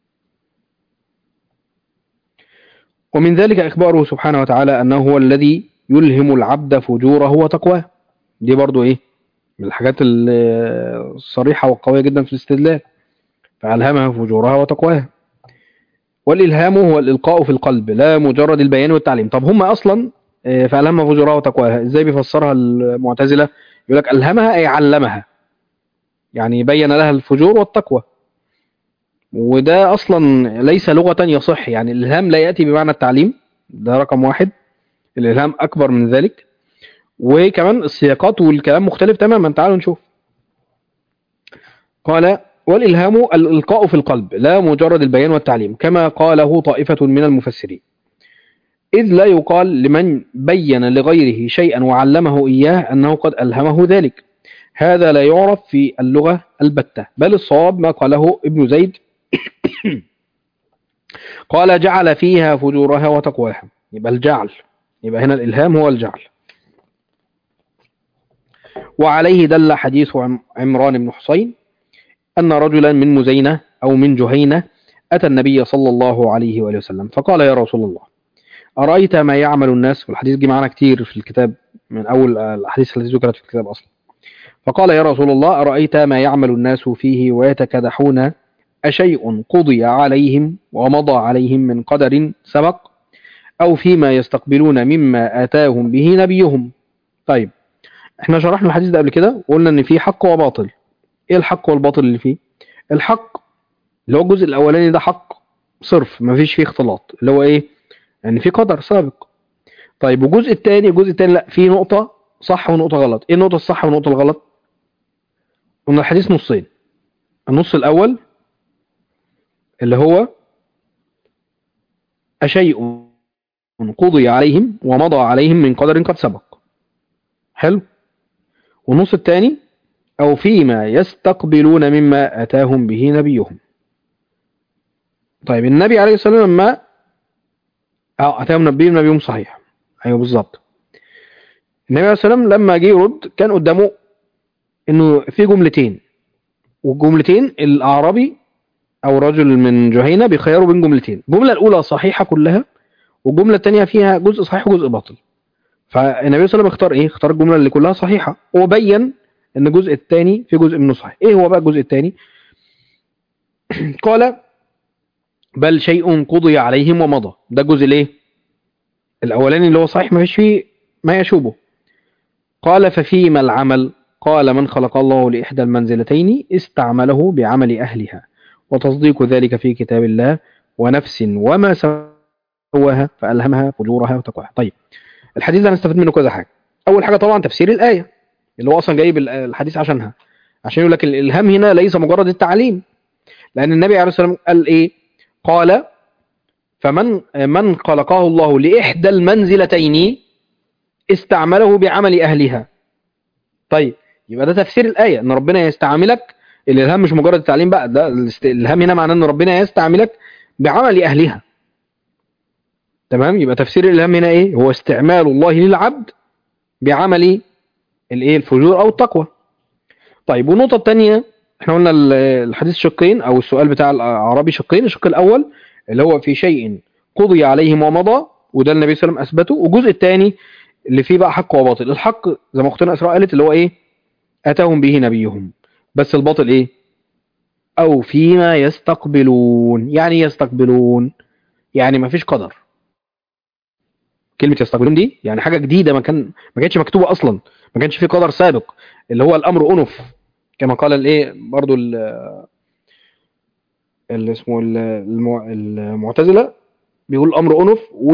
ومن ذلك إخباره سبحانه وتعالى أنه هو الذي يلهم العبد فجوره وتقواه دي برضو إيه من الحاجات الصريحة والقوية جدا في الاستدلال فألهمها فجورها وتقواها والإلهام هو الإلقاء في القلب لا مجرد البيان والتعليم طب هم أصلا فألهمها فجورها وتقواها إزاي بيفسرها المعتزلة يقول لك ألهمها أي علمها يعني بين لها الفجور والتقوى وده اصلا ليس لغة يصح يعني الالهام لا يأتي بمعنى التعليم ده رقم واحد الالهام اكبر من ذلك وكمان السياقات والكلام مختلف تماما تعالوا نشوف قال والالهام الالقاء في القلب لا مجرد البيان والتعليم كما قاله طائفة من المفسرين إذ لا يقال لمن بين لغيره شيئا وعلمه إياه أنه قد ألهمه ذلك هذا لا يعرف في اللغة البتة بل الصواب ما قاله ابن زيد قال جعل فيها فجورها وتقواها يبقى الجعل يبقى هنا الإلهام هو الجعل وعليه دل حديث عم- عمران بن حسين أن رجلا من مزينة أو من جهينة أتى النبي صلى الله عليه وآله وسلم فقال يا رسول الله أرأيت ما يعمل الناس والحديث جه معنا كتير في الكتاب من أول الأحاديث التي ذكرت في الكتاب أصلا فقال يا رسول الله أرأيت ما يعمل الناس فيه ويتكدحون أشيء قضي عليهم ومضى عليهم من قدر سبق أو فيما يستقبلون مما آتاهم به نبيهم طيب احنا شرحنا الحديث ده قبل كده وقلنا ان في حق وباطل ايه الحق والباطل اللي فيه الحق اللي هو الجزء الاولاني ده حق صرف مفيش فيه اختلاط اللي هو ايه يعني في قدر سابق طيب والجزء الثاني الجزء الثاني لا في نقطة صح ونقطة غلط ايه النقطة الصح والنقطة الغلط قلنا الحديث نصين النص الاول اللي هو أشيء قضي عليهم ومضى عليهم من قدر قد سبق حلو والنص الثاني أو فيما يستقبلون مما أتاهم به نبيهم طيب النبي عليه الصلاة والسلام لما أو أتاهم نبيهم نبيهم صحيح أيوه بالظبط النبي عليه الصلاة والسلام لما جه يرد كان قدامه إنه في جملتين والجملتين الأعرابي أو رجل من جهينة بيخيروا بين جملتين الجملة الأولى صحيحة كلها والجملة الثانية فيها جزء صحيح وجزء باطل فالنبي صلى الله عليه وسلم اختار ايه اختار الجمله اللي كلها صحيحه وبين ان الجزء الثاني في جزء منه صحيح ايه هو بقى الجزء الثاني قال بل شيء قضي عليهم ومضى ده الجزء الايه الاولاني اللي هو صحيح ما فيش فيه ما يشوبه قال ففيما العمل قال من خلق الله لإحدى المنزلتين استعمله بعمل أهلها وتصديق ذلك في كتاب الله ونفس وما سواها فألهمها فجورها وتقواها طيب الحديث ده هنستفيد منه كذا حاجه اول حاجه طبعا تفسير الايه اللي هو اصلا جايب ال- الحديث عشانها عشان يقول لك الالهام هنا ليس مجرد التعليم لان النبي عليه الصلاه والسلام قال ايه قال فمن من خلقه الله لاحدى المنزلتين استعمله بعمل اهلها طيب يبقى ده تفسير الايه ان ربنا يستعملك الالهام مش مجرد التعليم بقى ده الاست- الالهام هنا معناه ان ربنا يستعملك بعمل اهلها تمام يبقى تفسير الالهام هنا ايه هو استعمال الله للعبد بعمل الايه الفجور او التقوى طيب والنقطه الثانيه احنا قلنا ال- الحديث شقين او السؤال بتاع الاعرابي شقين الشق الاول اللي هو في شيء قضي عليهم ومضى وده النبي صلى الله عليه وسلم اثبته والجزء الثاني اللي فيه بقى حق وباطل الحق زي ما اختنا اسراء قالت اللي هو ايه اتاهم به نبيهم بس الباطل ايه او فيما يستقبلون يعني إيه يستقبلون يعني ما فيش قدر كلمه يستقبلون دي يعني حاجه جديده ما كان ما كانتش مكتوبه اصلا ما كانش في قدر سابق اللي هو الامر انف كما قال الايه برضو ال- اللي اسمه ال- المع- المعتزله بيقول الامر انف و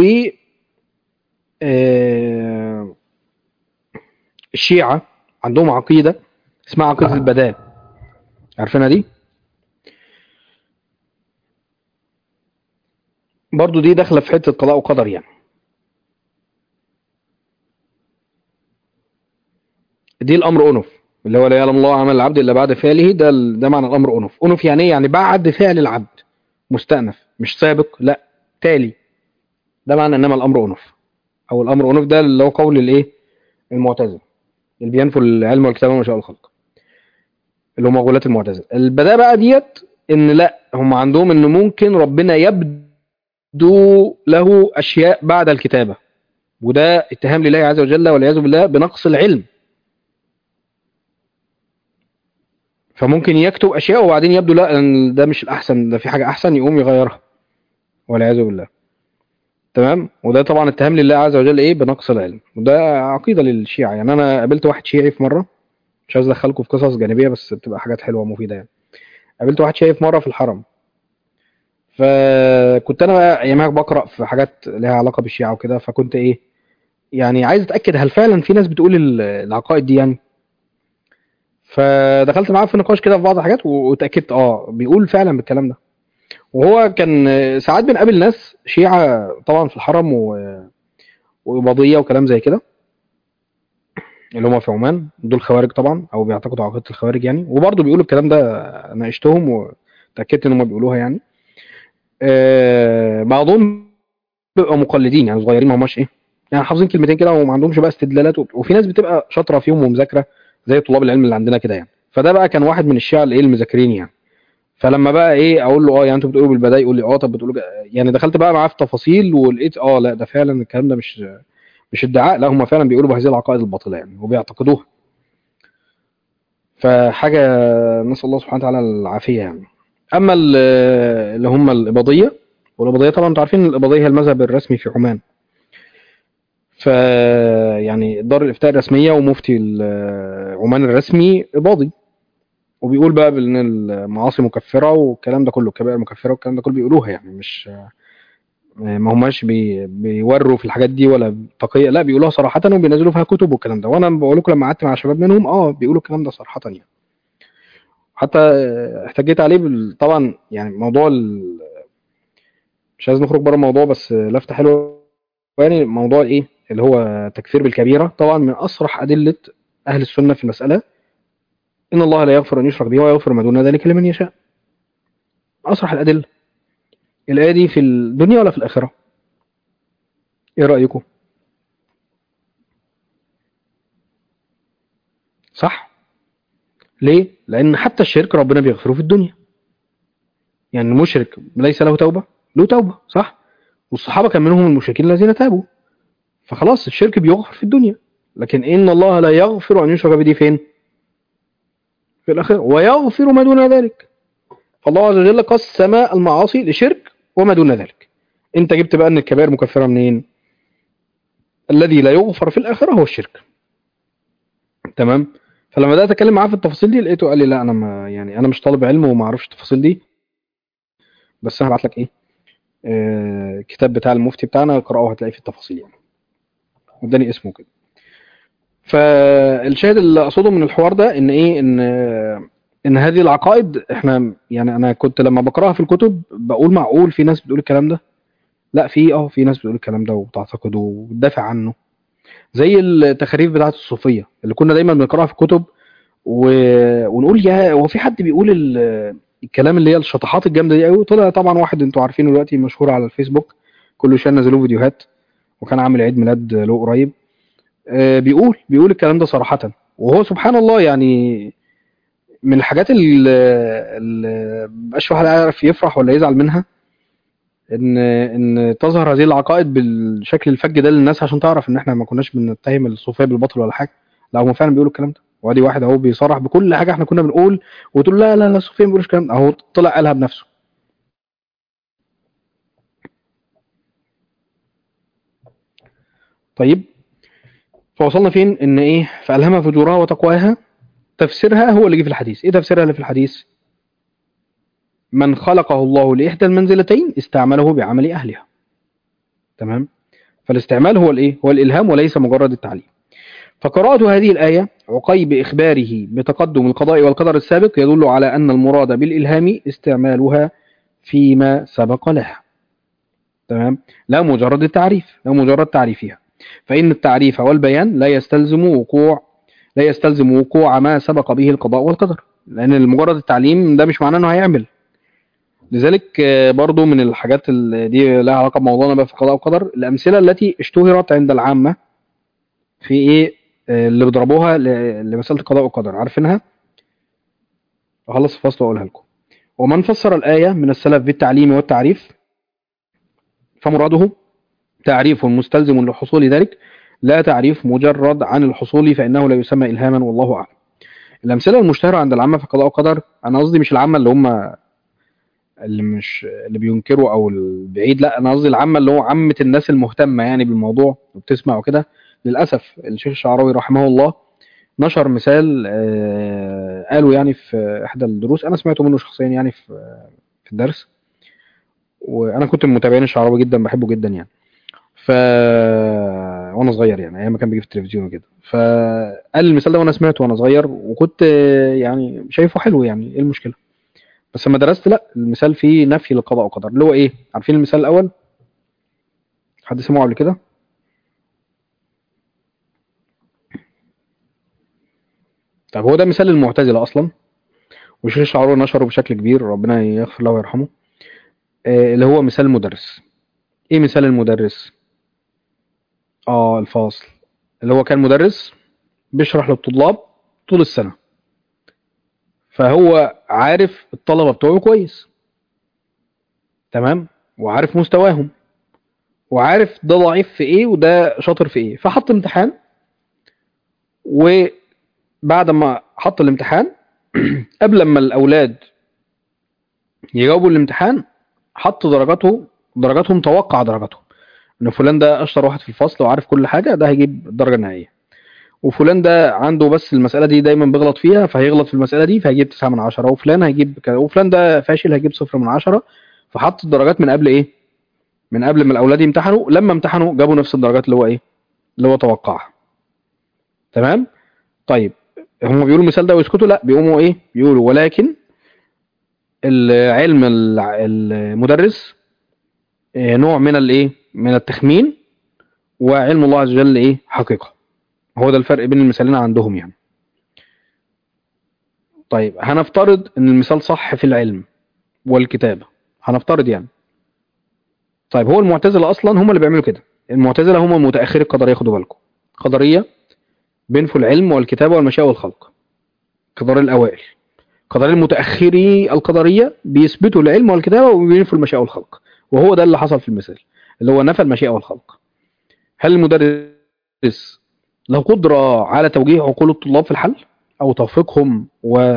آه، الشيعه عندهم عقيده اسمها عقيده البداء عارفينها دي برضو دي داخله في حته قضاء وقدر يعني دي الامر انف اللي هو لا يعلم الله عمل العبد الا بعد فعله ده ال- ده معنى الامر انف انف يعني ايه يعني بعد فعل العبد مستأنف مش سابق لا تالي ده معنى انما الامر انف او الامر انف ده اللي هو قول الايه المعتزله اللي بينفوا العلم والكتابه وما شاء الخلق اللي هم غلاة المعتزله البدايه بقى ديت ان لا هم عندهم ان ممكن ربنا يبدو له اشياء بعد الكتابه وده اتهام لله عز وجل والعياذ بالله بنقص العلم فممكن يكتب اشياء وبعدين يبدو لا ان ده مش الاحسن ده في حاجه احسن يقوم يغيرها والعياذ بالله تمام وده طبعا اتهام لله عز وجل ايه بنقص العلم وده عقيده للشيعه يعني انا قابلت واحد شيعي في مره مش عايز ادخلكم في قصص جانبيه بس بتبقى حاجات حلوه ومفيده يعني قابلت واحد شيعي في مره في الحرم فكنت انا بقى ايامها بقرا في حاجات لها علاقه بالشيعه وكده فكنت ايه يعني عايز اتاكد هل فعلا في ناس بتقول ال- العقائد دي يعني فدخلت معاه في نقاش كده في بعض الحاجات و- واتاكدت اه بيقول فعلا بالكلام ده وهو كان آه، ساعات بنقابل ناس شيعة طبعا في الحرم و... وإباضية وكلام زي كده اللي هم في عمان دول خوارج طبعا او بيعتقدوا عقيده الخوارج يعني وبرضه بيقولوا الكلام ده ناقشتهم وتاكدت ان هم بيقولوها يعني آه بعضهم بيبقى مقلدين يعني صغيرين ما هماش ايه يعني حافظين كلمتين كده وما عندهمش بقى استدلالات وفي ناس بتبقى شاطره فيهم ومذاكره زي طلاب العلم اللي عندنا كده يعني فده بقى كان واحد من الشيعة الايه المذاكرين يعني فلما بقى ايه اقول له اه يعني انتوا بتقولوا بالبدايه يقول لي اه طب بتقولوا يعني دخلت بقى معاه في تفاصيل ولقيت اه لا ده فعلا الكلام ده مش مش ادعاء لا هم فعلا بيقولوا بهذه العقائد الباطله يعني وبيعتقدوها فحاجه نسال الله سبحانه وتعالى العافيه يعني اما اللي هم الاباضيه والاباضيه طبعا انتوا عارفين الاباضيه هي المذهب الرسمي في عمان ف يعني دار الافتاء الرسميه ومفتي عمان الرسمي اباضي وبيقول بقى بان المعاصي مكفره والكلام ده كله الكبائر مكفره والكلام ده كله بيقولوها يعني مش ما هماش بي بيوروا في الحاجات دي ولا تقية لا بيقولوها صراحة وبينزلوا فيها كتب والكلام ده وانا بقول لكم لما قعدت مع شباب منهم اه بيقولوا الكلام ده صراحة يعني حتى احتجيت عليه بال... طبعا يعني موضوع ال... مش عايز نخرج بره الموضوع بس لفته حلوه يعني موضوع ايه اللي هو تكفير بالكبيره طبعا من اصرح ادله اهل السنه في المساله ان الله لا يغفر ان يشرك به ويغفر ما دون ذلك لمن يشاء اصرح الادله الآية دي في الدنيا ولا في الآخرة ايه رأيكم صح ليه لأن حتى الشرك ربنا بيغفره في الدنيا يعني المشرك ليس له توبة له توبة صح والصحابة كان منهم المشركين الذين تابوا فخلاص الشرك بيغفر في الدنيا لكن إن الله لا يغفر أن يشرك به فين في الآخرة ويغفر ما دون ذلك فالله عز وجل قسم المعاصي لشرك وما دون ذلك انت جبت بقى ان الكبائر مكفره منين الذي لا يغفر في الاخره هو الشرك تمام فلما بدات اتكلم معاه في التفاصيل دي لقيته قال لي لا انا ما يعني انا مش طالب علم وما اعرفش التفاصيل دي بس انا هبعت لك ايه آه كتاب بتاع المفتي بتاعنا اقراه وهتلاقي فيه التفاصيل يعني اداني اسمه كده فالشاهد اللي اقصده من الحوار ده ان ايه ان ان هذه العقائد احنا يعني انا كنت لما بقراها في الكتب بقول معقول في ناس بتقول الكلام ده لا في اه في ناس بتقول الكلام ده وبتعتقده وبتدافع عنه زي التخاريف بتاعه الصوفيه اللي كنا دايما بنقراها في الكتب و... ونقول يا هو في حد بيقول ال... الكلام اللي هي الشطحات الجامده دي قوي طلع طبعا واحد انتوا عارفينه دلوقتي مشهور على الفيسبوك كل شويه نزلوه فيديوهات وكان عامل عيد ميلاد له قريب آه بيقول بيقول الكلام ده صراحه وهو سبحان الله يعني من الحاجات اللي مبقاش واحد عارف يفرح ولا يزعل منها ان ان تظهر هذه العقائد بالشكل الفج ده للناس عشان تعرف ان احنا ما كناش بنتهم الصوفيه بالباطل ولا حاجه لا هم فعلا بيقولوا الكلام ده وادي واحد اهو بيصرح بكل حاجه احنا كنا بنقول وتقول لا لا لا الصوفيه ما بيقولوش الكلام ده اهو طلع قالها بنفسه طيب فوصلنا فين ان ايه فالهمها فجورها وتقواها تفسيرها هو اللي جه في الحديث ايه تفسيرها اللي في الحديث من خلقه الله لإحدى المنزلتين استعمله بعمل أهلها تمام فالاستعمال هو الايه هو الإلهام وليس مجرد التعليم فقراءة هذه الآية عقيب إخباره بتقدم القضاء والقدر السابق يدل على أن المراد بالإلهام استعمالها فيما سبق لها تمام لا مجرد التعريف لا مجرد تعريفها فإن التعريف والبيان لا يستلزم وقوع لا يستلزم وقوع ما سبق به القضاء والقدر لأن مجرد التعليم ده مش معناه أنه هيعمل لذلك برضو من الحاجات اللي دي لها علاقة بموضوعنا بقى في القضاء والقدر الأمثلة التي اشتهرت عند العامة في إيه اللي بيضربوها لمسألة القضاء والقدر عارفينها أخلص الفصل وأقولها لكم ومن فسر الآية من السلف بالتعليم والتعريف فمراده تعريف مستلزم لحصول ذلك لا تعريف مجرد عن الحصول فإنه لا يسمى إلهاما والله أعلم الأمثلة المشتهرة عند العامة في القضاء والقدر أنا قصدي مش العامة اللي هم اللي مش اللي بينكروا أو البعيد لا أنا قصدي العامة اللي هو عامة الناس المهتمة يعني بالموضوع وبتسمع وكده للأسف الشيخ الشعراوي رحمه الله نشر مثال آه قالوا يعني في إحدى الدروس أنا سمعته منه شخصيا يعني في في الدرس وأنا كنت من متابعين الشعراوي جدا بحبه جدا يعني ف وانا صغير يعني ايام ما كان بيجي في التلفزيون وكده فقال المثال ده وانا سمعته وانا صغير وكنت يعني شايفه حلو يعني ايه المشكله بس لما درست لا المثال فيه نفي للقضاء والقدر اللي هو ايه عارفين المثال الاول حد سمعه قبل كده طب هو ده مثال المعتزلة أصلا والشيخ الشعراوي نشره بشكل كبير ربنا يغفر له ويرحمه آه، اللي هو مثال المدرس ايه مثال المدرس اه الفاصل اللي هو كان مدرس بيشرح للطلاب طول السنة فهو عارف الطلبة بتوعه كويس تمام وعارف مستواهم وعارف ده ضعيف في ايه وده شاطر في ايه فحط امتحان وبعد ما حط الامتحان قبل ما الاولاد يجاوبوا الامتحان حط درجاته درجاتهم توقع درجاتهم ان فلان ده اشطر واحد في الفصل وعارف كل حاجه ده هيجيب الدرجه النهائيه وفلان ده عنده بس المساله دي دايما بيغلط فيها فهيغلط في المساله دي فهيجيب 9 من 10 وفلان هيجيب كذا وفلان ده فاشل هيجيب 0 من 10 فحط الدرجات من قبل ايه من قبل ما الاولاد يمتحنوا لما امتحنوا جابوا نفس الدرجات اللي هو ايه اللي هو توقعها تمام طيب هم بيقولوا المثال ده ويسكتوا لا بيقوموا ايه بيقولوا ولكن العلم الع- المدرس آه، نوع من الايه من التخمين وعلم الله عز وجل ايه حقيقة هو ده الفرق بين المثالين عندهم يعني طيب هنفترض ان المثال صح في العلم والكتابة هنفترض يعني طيب هو المعتزلة اصلا هم اللي بيعملوا كده المعتزلة هم متأخري القدرية خدوا بالكم قدرية بينفوا العلم والكتابة والمشيئة والخلق قدر الأوائل قدر المتأخري القدرية بيثبتوا العلم والكتابة وبينفوا المشيئة والخلق وهو ده اللي حصل في المثال اللي هو نفى المشيئة والخلق هل المدرس له قدرة على توجيه عقول الطلاب في الحل أو توفيقهم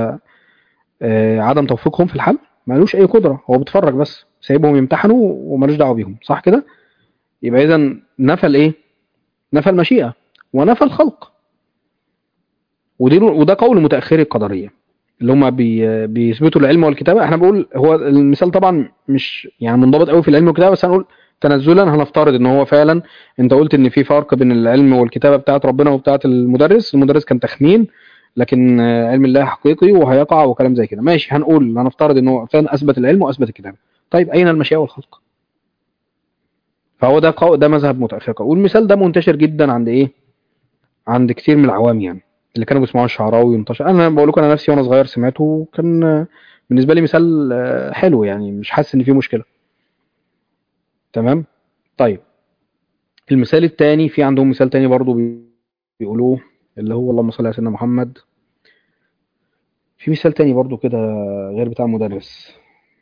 وعدم توفيقهم في الحل مالوش أي قدرة هو بيتفرج بس سايبهم يمتحنوا ومالوش دعوة بيهم صح كده يبقى إذا نفى الإيه نفى المشيئة ونفى الخلق ودي وده قول متأخري القدرية اللي هم بي بيثبتوا العلم والكتابة احنا بنقول هو المثال طبعا مش يعني منضبط قوي في العلم والكتابة بس هنقول تنزلا هنفترض ان هو فعلا انت قلت ان في فرق بين العلم والكتابة بتاعت ربنا وبتاعت المدرس المدرس كان تخمين لكن آه، علم الله حقيقي وهيقع وكلام زي كده ماشي هنقول هنفترض ان هو فعلا اثبت العلم واثبت الكتابة طيب اين المشيئة والخلق فهو ده قو... ده مذهب متأخر والمثال ده منتشر جدا عند ايه عند كتير من العوام يعني اللي كانوا بيسمعوا الشعراوي وانتشر انا بقول لكم انا نفسي وانا صغير سمعته وكان آه، بالنسبه لي مثال آه، حلو يعني مش حاسس ان فيه مشكله تمام طيب المثال الثاني في عندهم مثال تاني برضو بي- بيقولوه اللي هو اللهم صل على سيدنا محمد في مثال تاني برضو كده غير بتاع المدرس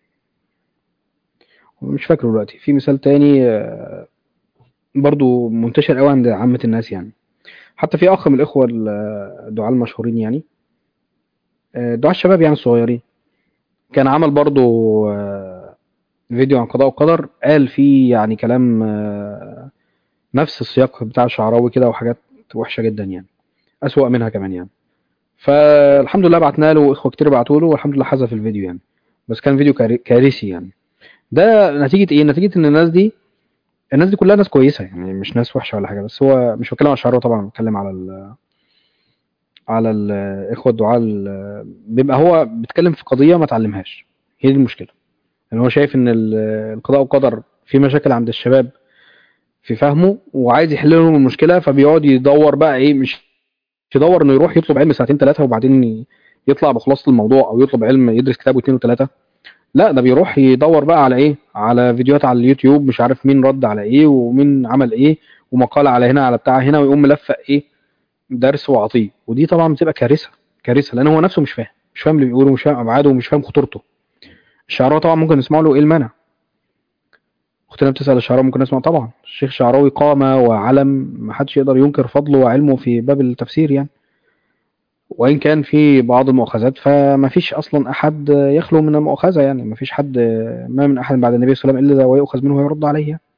مش فاكره دلوقتي في مثال تاني آه، برضو منتشر قوي عند عامة الناس يعني حتى في اخ من الاخوه الدعاة المشهورين يعني آه، دعاة الشباب يعني الصغيرين كان عمل برضو آه، فيديو عن قضاء وقدر قال فيه يعني كلام آه، نفس السياق بتاع الشعراوي كده وحاجات وحشة جدا يعني أسوأ منها كمان يعني فالحمد لله بعتنا له اخوة كتير بعتوا له والحمد لله حذف الفيديو يعني بس كان فيديو كاري- كارثي يعني ده نتيجة ايه نتيجة ان الناس دي الناس دي كلها ناس كويسة يعني مش ناس وحشة ولا حاجة بس هو مش بتكلم على الشعراوي طبعا بتكلم على ال على الإخوة الدعاة ال- بيبقى هو بيتكلم في قضية ما اتعلمهاش هي دي المشكلة ان هو شايف ان ال- القضاء والقدر في مشاكل عند الشباب في فهمه وعايز يحل لهم المشكلة فبيقعد يدور بقى ايه مش يدور انه يروح يطلب علم ساعتين ثلاثة وبعدين ي- يطلع بخلاصة الموضوع او يطلب علم يدرس كتاب واثنين وثلاثة لا ده بيروح يدور بقى على ايه على فيديوهات على اليوتيوب مش عارف مين رد على ايه ومين عمل ايه ومقالة على هنا على بتاع هنا ويقوم ملفق ايه درس وعطيه ودي طبعا بتبقى كارثة كارثة لان هو نفسه مش فاهم مش فاهم اللي بيقوله مش فاهم ابعاده ومش فاهم خطورته الشعراوي طبعا ممكن نسمع له ايه المانع اختنا بتسأل الشعراوي ممكن نسمع طبعا الشيخ شعراوي قامة وعلم ما حدش يقدر ينكر فضله وعلمه في باب التفسير يعني وإن كان في بعض المؤاخذات فما فيش أصلا أحد يخلو من المؤاخذة يعني ما فيش حد ما من أحد بعد النبي صلى الله عليه وسلم إلا ويؤخذ منه ويرد عليه يعني.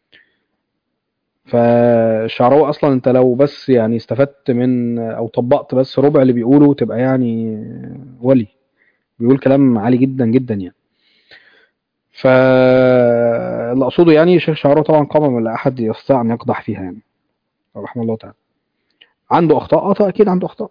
فالشعراوي أصلا أنت لو بس يعني استفدت من أو طبقت بس ربع اللي بيقوله تبقى يعني ولي بيقول كلام عالي جدا جدا يعني فاللي أقصده يعني الشيخ شعراوي طبعا قامة لا أحد يستطيع أن يقدح فيها يعني رحمه الله تعالى عنده أخطاء أه أكيد عنده أخطاء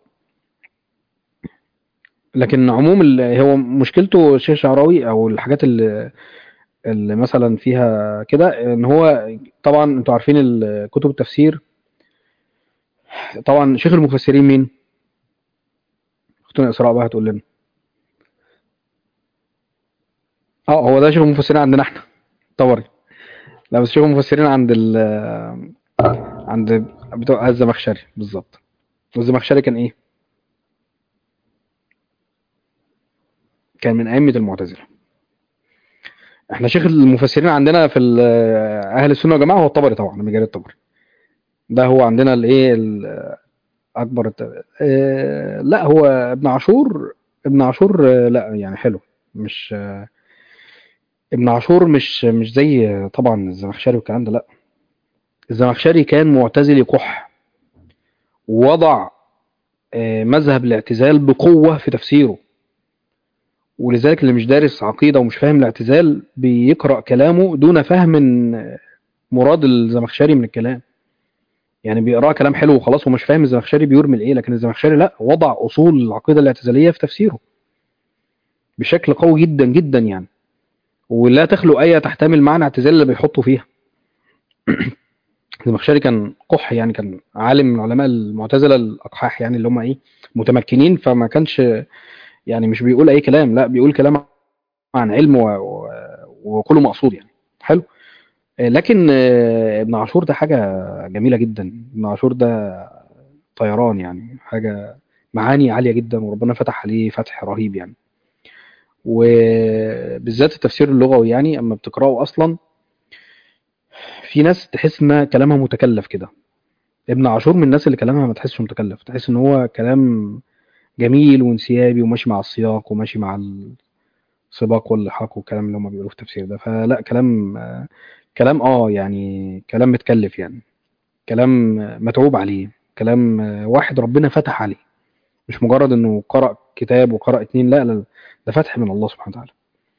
لكن عموم ال- هو مشكلته الشيخ شعراوي او الحاجات اللي, اللي مثلا فيها كده ان هو طبعا انتوا عارفين ال- كتب التفسير طبعا شيخ المفسرين مين اختنا اسراء بقى هتقول لنا اه هو ده شيخ المفسرين عندنا احنا طبري لا بس شيخ المفسرين عند ال عند بتوع الزمخشري بالظبط والزمخشري كان ايه كان من ائمه المعتزله احنا شيخ المفسرين عندنا في ال- اهل السنه والجماعه هو الطبري طبعا ابن جرير الطبري ده هو عندنا الايه ال- اكبر الت... اه لا هو ابن عاشور ابن عاشور آه، لا يعني حلو مش آه، ابن عاشور مش مش زي طبعا الزمخشري والكلام ده لا الزمخشري كان معتزلي قح ووضع آه، مذهب الاعتزال بقوة في تفسيره ولذلك اللي مش دارس عقيدة ومش فاهم الاعتزال بيقرأ كلامه دون فهم مراد الزمخشري من الكلام يعني بيقرأ كلام حلو وخلاص ومش فاهم الزمخشري بيرمي ايه لكن الزمخشري لا وضع أصول العقيدة الاعتزالية في تفسيره بشكل قوي جدا جدا يعني ولا تخلو آية تحتمل معنى اعتزال اللي بيحطوا فيها الزمخشري كان قح يعني كان عالم من علماء المعتزلة الأقحاح يعني اللي هم ايه متمكنين فما كانش يعني مش بيقول أي كلام لا بيقول كلام عن علم و- و- وكله مقصود يعني حلو آه، لكن آه، ابن عاشور ده حاجة جميلة جدا ابن عاشور ده طيران يعني حاجة معاني عالية جدا وربنا فتح عليه فتح رهيب يعني وبالذات التفسير اللغوي يعني اما بتقراه اصلا في ناس تحس ان كلامها متكلف كده ابن عاشور من الناس اللي كلامها ما تحسش متكلف تحس ان هو كلام جميل وانسيابي وماشي مع السياق وماشي مع السباق واللحاق والكلام اللي هم بيقولوه في التفسير ده فلا كلام آه، كلام اه يعني كلام متكلف يعني كلام آه، متعوب عليه كلام آه، واحد ربنا فتح عليه مش مجرد انه قرأ كتاب وقرأ اتنين لا لا ده فتح من الله سبحانه وتعالى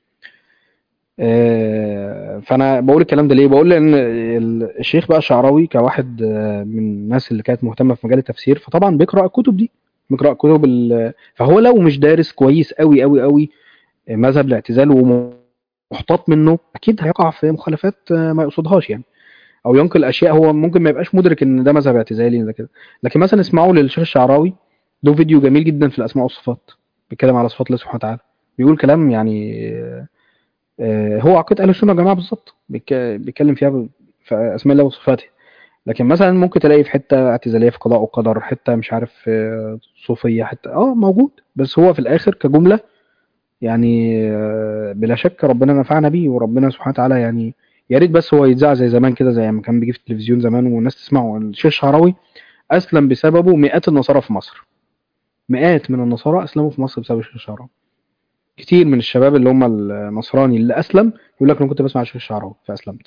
آه، فانا بقول الكلام ده ليه بقول لان ال- الشيخ بقى الشعراوي كواحد آه، من الناس اللي كانت مهتمه في مجال التفسير فطبعا بيقرا الكتب دي بيقرا كتب ال- فهو لو مش دارس كويس قوي قوي قوي مذهب الاعتزال ومحتاط منه اكيد هيقع في مخالفات آه، ما يقصدهاش يعني او ينقل اشياء هو ممكن ما يبقاش مدرك ان ده مذهب اعتزالي ده كده لكن مثلا اسمعوا للشيخ الشعراوي له فيديو جميل جدا في الاسماء والصفات بيتكلم على صفات الله سبحانه وتعالى بيقول كلام يعني آه، آه، هو عقيده اهل السنه يا جماعه بالظبط بيك- بيتكلم فيها ب- في اسماء الله وصفاته لكن مثلا ممكن تلاقي في حته اعتزاليه في قضاء وقدر حته مش عارف آه، صوفيه حته اه موجود بس هو في الاخر كجمله يعني آه، بلا شك ربنا نفعنا بيه وربنا سبحانه وتعالى يعني يا ريت بس هو يتذاع زي زمان كده زي ما كان بيجي في التلفزيون زمان والناس تسمعه الشيخ الشعراوي اسلم بسببه مئات النصارى في مصر مئات من النصارى اسلموا في مصر بسبب الشيخ الشعراوي كتير من الشباب اللي هم النصراني اللي اسلم يقول لك انا كنت بسمع الشيخ الشعراوي فاسلمت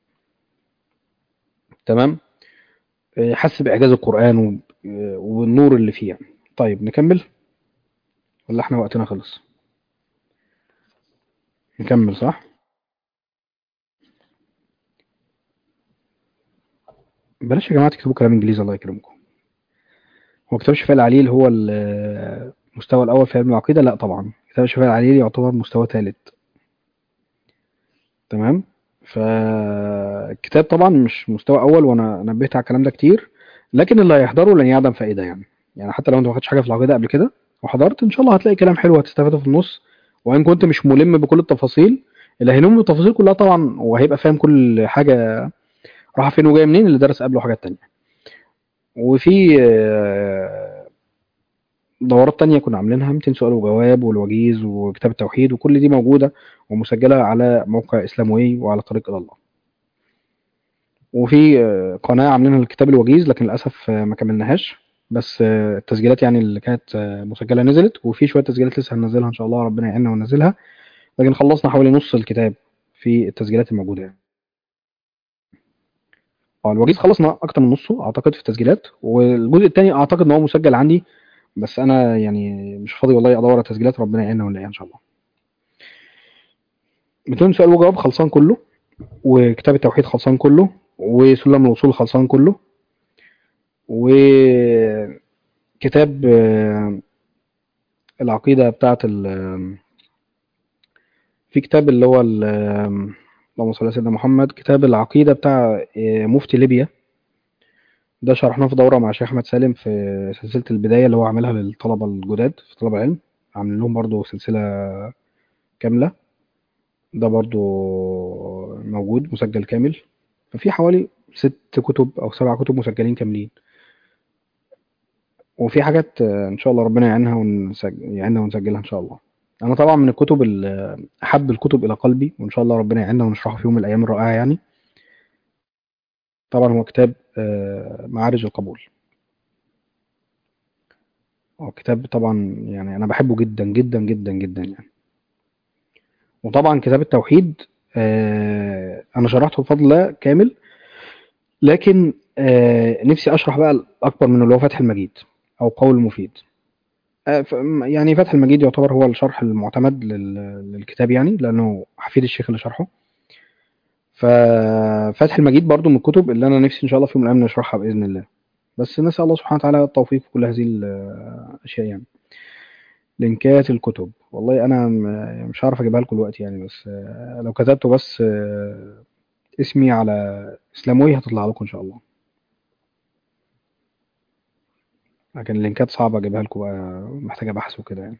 تمام آه، حس باعجاز القران و- آه، والنور اللي فيه يعني طيب نكمل ولا احنا وقتنا خلص نكمل صح بلاش يا جماعه تكتبوا كلام انجليزي الله يكرمكم هو كتاب شفاء العليل هو ال- المستوى الاول في علم العقيده لا طبعا كتاب شفاء العليل يعتبر مستوى ثالث تمام فالكتاب طبعا مش مستوى اول وانا نبهت على الكلام ده كتير لكن اللي هيحضره لن يعدم فائده يعني يعني حتى لو انت ما خدتش حاجه في العقيده قبل كده وحضرت ان شاء الله هتلاقي كلام حلو هتستفاده في النص وان كنت مش ملم بكل التفاصيل اللي هيلم بالتفاصيل كلها طبعا وهيبقى فاهم كل حاجه رايحه فين وجايه منين اللي درس قبله حاجات تانية وفي آه، دورات تانية كنا عاملينها 200 سؤال وجواب والوجيز وكتاب التوحيد وكل دي موجودة ومسجلة على موقع اسلام واي وعلى طريق إلى الله وفي آه، قناة عاملينها للكتاب الوجيز لكن للأسف آه، ما كملناهاش بس آه، التسجيلات يعني اللي كانت آه، مسجلة نزلت وفي شوية تسجيلات لسه هننزلها إن شاء الله ربنا يعيننا وننزلها لكن خلصنا حوالي نص الكتاب في التسجيلات الموجودة يعني. اه الوجيز خلصنا أكتر من نصه أعتقد في التسجيلات والجزء التاني أعتقد إن هو مسجل عندي بس أنا يعني مش فاضي والله أدور على تسجيلات ربنا يعيننا ونلاقيها إن شاء الله 200 سؤال وجواب خلصان كله وكتاب التوحيد خلصان كله وسلم الوصول خلصان كله وكتاب آه، العقيدة بتاعة ال- في كتاب اللي هو ال- اللهم صل على سيدنا محمد كتاب العقيدة بتاع آه، مفتي ليبيا ده شرحناه في دورة مع شيخ أحمد سالم في سلسلة البداية اللي هو عاملها للطلبة الجداد في طلبة علم عاملين لهم برضو سلسلة كاملة ده برضو موجود مسجل كامل ففي حوالي ست كتب أو سبع كتب مسجلين كاملين وفي حاجات آه، إن شاء الله ربنا يعينها ونسجل يعيننا ونسجلها إن شاء الله أنا طبعا من الكتب ال- أحب الكتب إلى قلبي وإن شاء الله ربنا يعيننا ونشرحه في يوم من الأيام الرائعة يعني طبعا هو كتاب آه، معارج القبول هو كتاب طبعا يعني أنا بحبه جدا جدا جدا جدا يعني وطبعا كتاب التوحيد آه، أنا شرحته بفضل الله كامل لكن آه، نفسي أشرح بقى الأكبر من اللي هو فتح المجيد أو قول المفيد آه، ف- يعني فتح المجيد يعتبر هو الشرح المعتمد لل- للكتاب يعني لأنه حفيد الشيخ اللي شرحه ففتح المجيد برضو من الكتب اللي أنا نفسي إن شاء الله في يوم من الأيام نشرحها بإذن الله بس نسأل الله سبحانه وتعالى التوفيق في كل هذه الأشياء يعني لينكات الكتب والله أنا م- مش عارف أجيبها لكم دلوقتي يعني بس آه، لو كتبتوا بس آه، اسمي على إسلاموي هتطلع لكم إن شاء الله لكن اللينكات صعبة أجيبها لكم بقى محتاجة بحث وكده يعني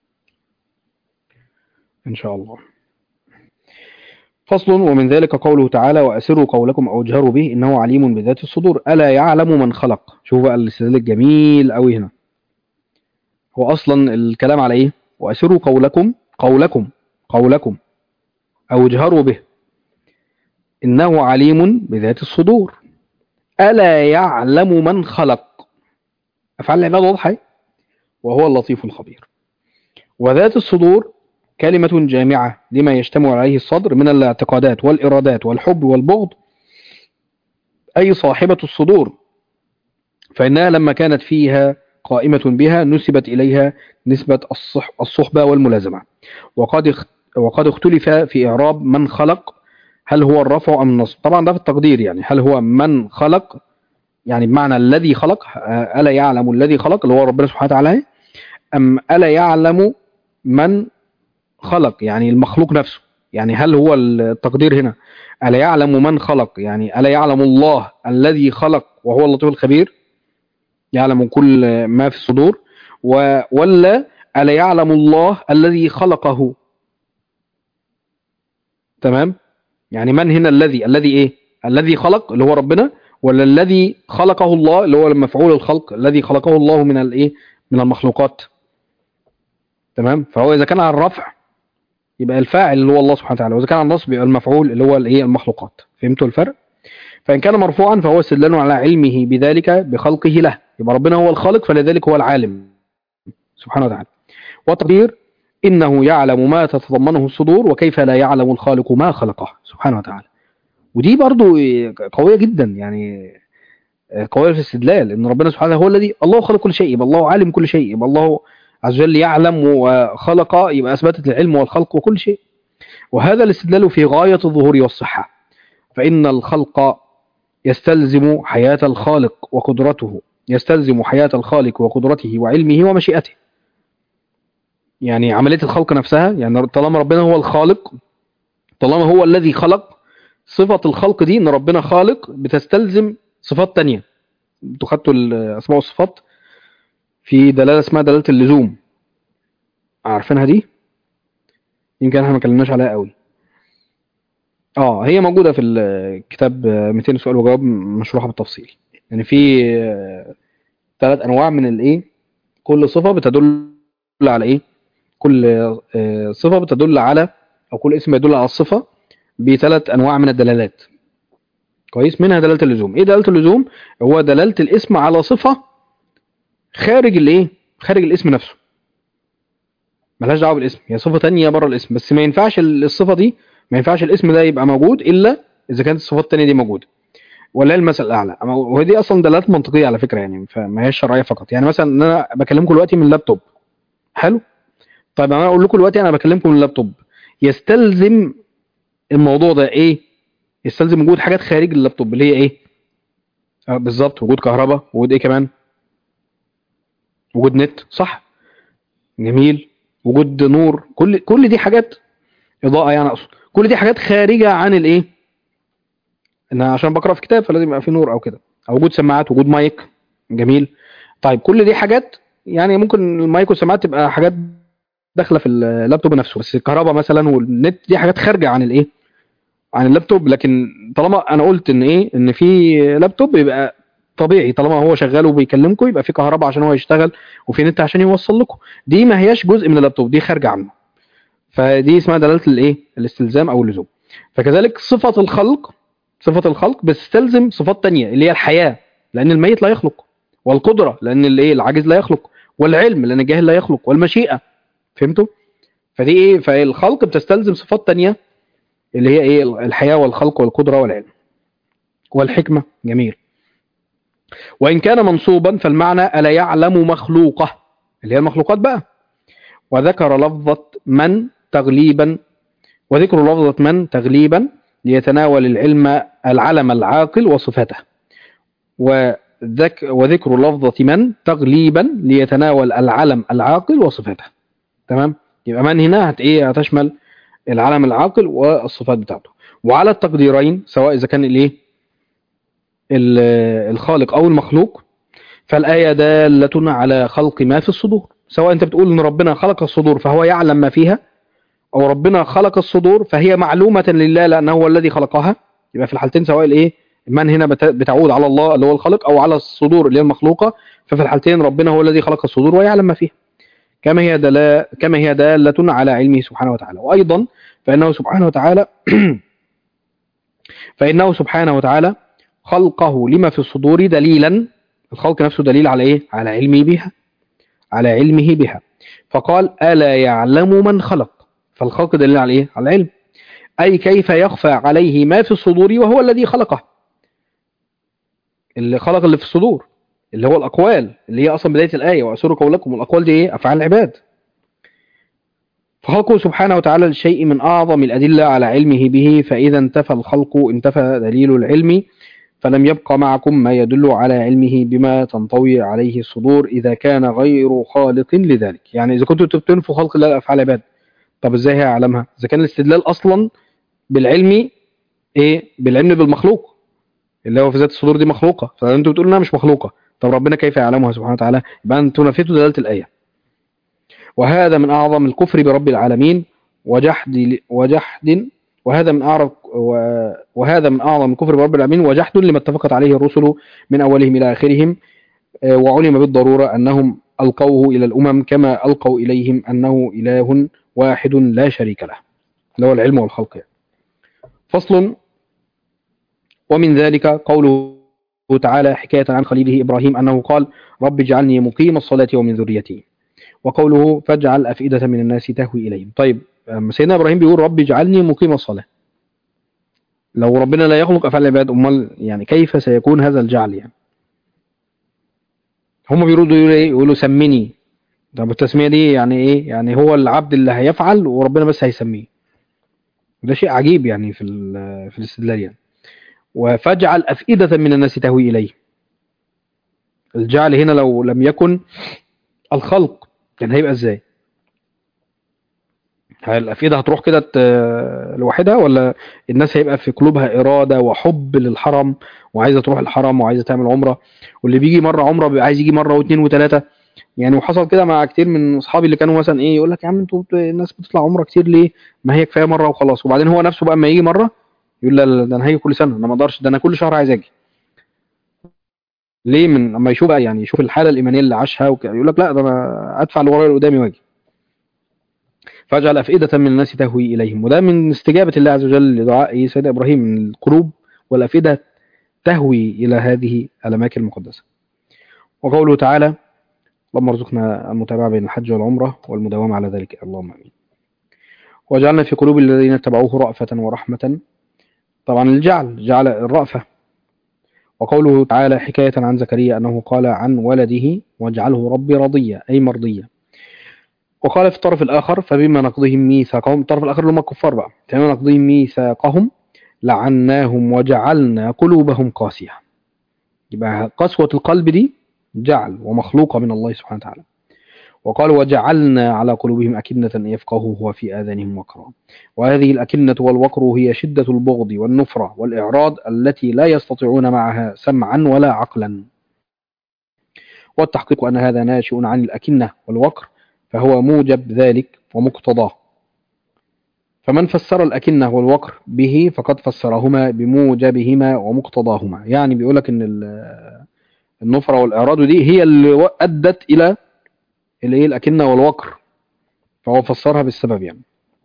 إن شاء الله فصل ومن ذلك قوله تعالى وأسروا قولكم أو اجهروا به إنه عليم بذات الصدور ألا يعلم من خلق شوف بقى الاستدلال الجميل أوي هنا هو أصلا الكلام على إيه وأسروا قولكم قولكم قولكم أو اجهروا به إنه عليم بذات الصدور ألا يعلم من خلق أفعال العباد واضحة وهو اللطيف الخبير وذات الصدور كلمة جامعة لما يجتمع عليه الصدر من الاعتقادات والإرادات والحب والبغض أي صاحبة الصدور فإنها لما كانت فيها قائمة بها نسبت إليها نسبة الصح الصحبة والملازمة وقد اخ- وقد اختلف في إعراب من خلق هل هو الرفع أم النصب طبعا ده في التقدير يعني هل هو من خلق يعني بمعنى الذي خلق آه، ألا يعلم الذي خلق اللي هو ربنا سبحانه وتعالى أم ألا يعلم من خلق يعني المخلوق نفسه يعني هل هو التقدير هنا ألا يعلم من خلق يعني ألا يعلم الله الذي خلق وهو اللطيف الخبير يعلم كل ما في الصدور و- ولا ألا يعلم الله الذي خلقه تمام يعني من هنا الذي الذي ايه الذي خلق اللي هو ربنا ولا الذي خلقه الله اللي هو مفعول الخلق الذي خلقه الله من الايه من المخلوقات تمام فهو اذا كان على الرفع يبقى الفاعل اللي هو الله سبحانه وتعالى واذا كان على النصب يبقى المفعول اللي هو الايه المخلوقات فهمتوا الفرق فان كان مرفوعا فهو استدلال على علمه بذلك بخلقه له يبقى ربنا هو الخالق فلذلك هو العالم سبحانه وتعالى والتقدير إنه يعلم ما تتضمنه الصدور وكيف لا يعلم الخالق ما خلقه سبحانه وتعالى ودي برضو قوية جدا يعني قوية في الاستدلال إن ربنا سبحانه هو الذي الله خلق كل شيء يبقى الله عالم كل شيء يبقى الله عز وجل يعلم وخلق يبقى أثبتت العلم والخلق وكل شيء وهذا الاستدلال في غاية الظهور والصحة فإن الخلق يستلزم حياة الخالق وقدرته يستلزم حياة الخالق وقدرته وعلمه ومشيئته يعني عملية الخلق نفسها يعني طالما ربنا هو الخالق طالما هو الذي خلق صفة الخلق دي ان ربنا خالق بتستلزم صفات تانية انتوا خدتوا الاسماء والصفات في دلالة اسمها دلالة اللزوم عارفينها دي يمكن احنا ما اتكلمناش عليها قوي اه هي موجودة في الكتاب 200 سؤال وجواب مشروحة بالتفصيل يعني في ثلاث انواع من الايه كل صفة بتدل على ايه كل آه، صفة بتدل على أو كل اسم يدل على الصفة بثلاث أنواع من الدلالات كويس منها دلالة اللزوم إيه دلالة اللزوم هو دلالة الاسم على صفة خارج الإيه خارج الاسم نفسه ملهاش دعوة بالاسم هي صفة تانية بره الاسم بس ما ينفعش الصفة دي ما ينفعش الاسم ده يبقى موجود إلا إذا كانت الصفات التانية دي موجودة ولا المثل الأعلى أما- وهي أصلا دلالات منطقية على فكرة يعني فما هيش شرعية فقط يعني مثلا إن أنا بكلمكم دلوقتي من اللابتوب حلو طيب انا اقول لكم دلوقتي انا بكلمكم من اللابتوب يستلزم الموضوع ده ايه يستلزم وجود حاجات خارج اللابتوب اللي هي ايه آه بالظبط وجود كهرباء وجود ايه كمان وجود نت صح جميل وجود نور كل كل دي حاجات اضاءه يعني اقصد كل دي حاجات خارجه عن الايه ان عشان بقرا في كتاب فلازم يبقى في نور او كده أو وجود سماعات وجود مايك جميل طيب كل دي حاجات يعني ممكن المايك والسماعات تبقى حاجات داخله في اللابتوب نفسه بس الكهرباء مثلا والنت دي حاجات خارجه عن الايه عن اللابتوب لكن طالما انا قلت ان ايه ان في لابتوب يبقى طبيعي طالما هو شغال وبيكلمكم يبقى في كهرباء عشان هو يشتغل وفي نت عشان يوصل لكم دي ما هياش جزء من اللابتوب دي خارجه عنه فدي اسمها دلاله الايه الاستلزام او اللزوم فكذلك صفه الخلق صفه الخلق بتستلزم صفات تانية اللي هي الحياه لان الميت لا يخلق والقدره لان الايه العاجز لا يخلق والعلم لان الجاهل لا يخلق والمشيئه فهمتوا فدي ايه فالخلق بتستلزم صفات تانية اللي هي ايه الحياه والخلق والقدره والعلم والحكمه جميل وان كان منصوبا فالمعنى الا يعلم مخلوقه اللي هي المخلوقات بقى وذكر لفظه من تغليبا وذكر لفظه من تغليبا ليتناول العلم العلم العاقل وصفته وذك وذكر لفظة من تغليبا ليتناول العلم العاقل وصفته تمام يبقى من هنا هت ايه هتشمل العلم العاقل والصفات بتاعته وعلى التقديرين سواء اذا كان الايه ال- الخالق او المخلوق فالآية دالة على خلق ما في الصدور سواء انت بتقول ان ربنا خلق الصدور فهو يعلم ما فيها او ربنا خلق الصدور فهي معلومة لله لانه هو الذي خلقها يبقى في الحالتين سواء الايه من هنا بت- بتعود على الله اللي هو الخالق او على الصدور اللي هي المخلوقة ففي الحالتين ربنا هو الذي خلق الصدور ويعلم ما فيها كما هي دلا كما هي دالة على علمه سبحانه وتعالى وأيضا فإنه سبحانه وتعالى فإنه سبحانه وتعالى خلقه لما في الصدور دليلا الخلق نفسه دليل على إيه؟ على علمه بها على علمه بها فقال ألا يعلم من خلق فالخلق دليل على إيه؟ على العلم أي كيف يخفى عليه ما في الصدور وهو الذي خلقه اللي خلق اللي في الصدور اللي هو الأقوال اللي هي أصلا بداية الآية وأسر قولكم الأقوال دي إيه؟ أفعال العباد فخلقه سبحانه وتعالى للشيء من أعظم الأدلة على علمه به فإذا انتفى الخلق انتفى دليل العلم فلم يبق معكم ما يدل على علمه بما تنطوي عليه الصدور إذا كان غير خالق لذلك يعني إذا كنتوا تنفوا خلق الله أفعال العباد طب إزاي هيعلمها إذا كان الاستدلال أصلا بالعلم إيه بالعلم بالمخلوق اللي هو في ذات الصدور دي مخلوقة فأنتوا بتقولوا إنها مش مخلوقة طب ربنا كيف يعلمها سبحانه وتعالى يبقى أنتوا نفيتوا دلالة الآية وهذا من أعظم الكفر برب العالمين وجحد وجحد وهذا من أعظم وهذا من أعظم الكفر برب العالمين وجحد لما اتفقت عليه الرسل من أولهم إلى آخرهم وعلم بالضرورة أنهم ألقوه إلى الأمم كما ألقوا إليهم أنه إله واحد لا شريك له اللي هو العلم والخلق يعني. فصل ومن ذلك قوله تعالى حكاية عن خليله إبراهيم أنه قال رب اجعلني مقيم الصلاة ومن ذريتي وقوله فاجعل أفئدة من الناس تهوي إليهم طيب سيدنا إبراهيم بيقول رب اجعلني مقيم الصلاة لو ربنا لا يخلق أفعال العباد أمال يعني كيف سيكون هذا الجعل يعني هم بيردوا يقولوا إيه يقولوا سمني طب التسمية دي يعني إيه يعني هو العبد اللي هيفعل وربنا بس هيسميه وده شيء عجيب يعني في في الاستدلال يعني وفاجعل أفئدة من الناس تهوي إليه الجعل هنا لو لم يكن الخلق كان هيبقى ازاي هل الافئده هتروح كده لوحدها ولا الناس هيبقى في قلوبها اراده وحب للحرم وعايزه تروح الحرم وعايزه تعمل عمره واللي بيجي مره عمره بيبقى عايز يجي مره واثنين وثلاثه يعني وحصل كده مع كتير من اصحابي اللي كانوا مثلا ايه يقول لك يا عم انتوا الناس بتطلع عمره كتير ليه ما هي كفايه مره وخلاص وبعدين هو نفسه بقى اما يجي مره يقول لا ده انا هاجي كل سنه انا ما اقدرش ده انا كل شهر عايز اجي ليه من اما يشوف بقى يعني يشوف الحاله الايمانيه اللي عاشها يقول لك لا ده انا ادفع اللي ورايا اللي قدامي واجي فاجعل افئده من الناس تهوي اليهم وده من استجابه الله عز وجل لدعاء سيدنا ابراهيم من القلوب والافئده تهوي الى هذه الاماكن المقدسه وقوله تعالى اللهم ارزقنا المتابعه بين الحج والعمره والمداومه على ذلك اللهم امين وجعلنا في قلوب الذين اتبعوه رأفة ورحمة طبعا الجعل جعل الرأفة وقوله تعالى حكاية عن زكريا أنه قال عن ولده واجعله ربي رضيا أي مرضيا وقال في الطرف الآخر فبما نقضهم ميثاقهم الطرف الآخر اللي هم الكفار بقى فبما نقضهم ميثاقهم لعناهم وجعلنا قلوبهم قاسية يبقى قسوة القلب دي جعل ومخلوقة من الله سبحانه وتعالى وقال وجعلنا على قلوبهم أكنة أن يفقهوا وفي آذانهم وقرا وهذه الأكنة والوقر هي شدة البغض والنفرة والإعراض التي لا يستطيعون معها سمعا ولا عقلا والتحقيق أن هذا ناشئ عن الأكنة والوقر فهو موجب ذلك ومقتضاه فمن فسر الأكنة والوقر به فقد فسرهما بموجبهما ومقتضاهما يعني بيقولك أن ال- النفرة والإعراض دي هي اللي أدت إلى اللي هي الأكنة والوقر فهو فسرها بالسبب يعني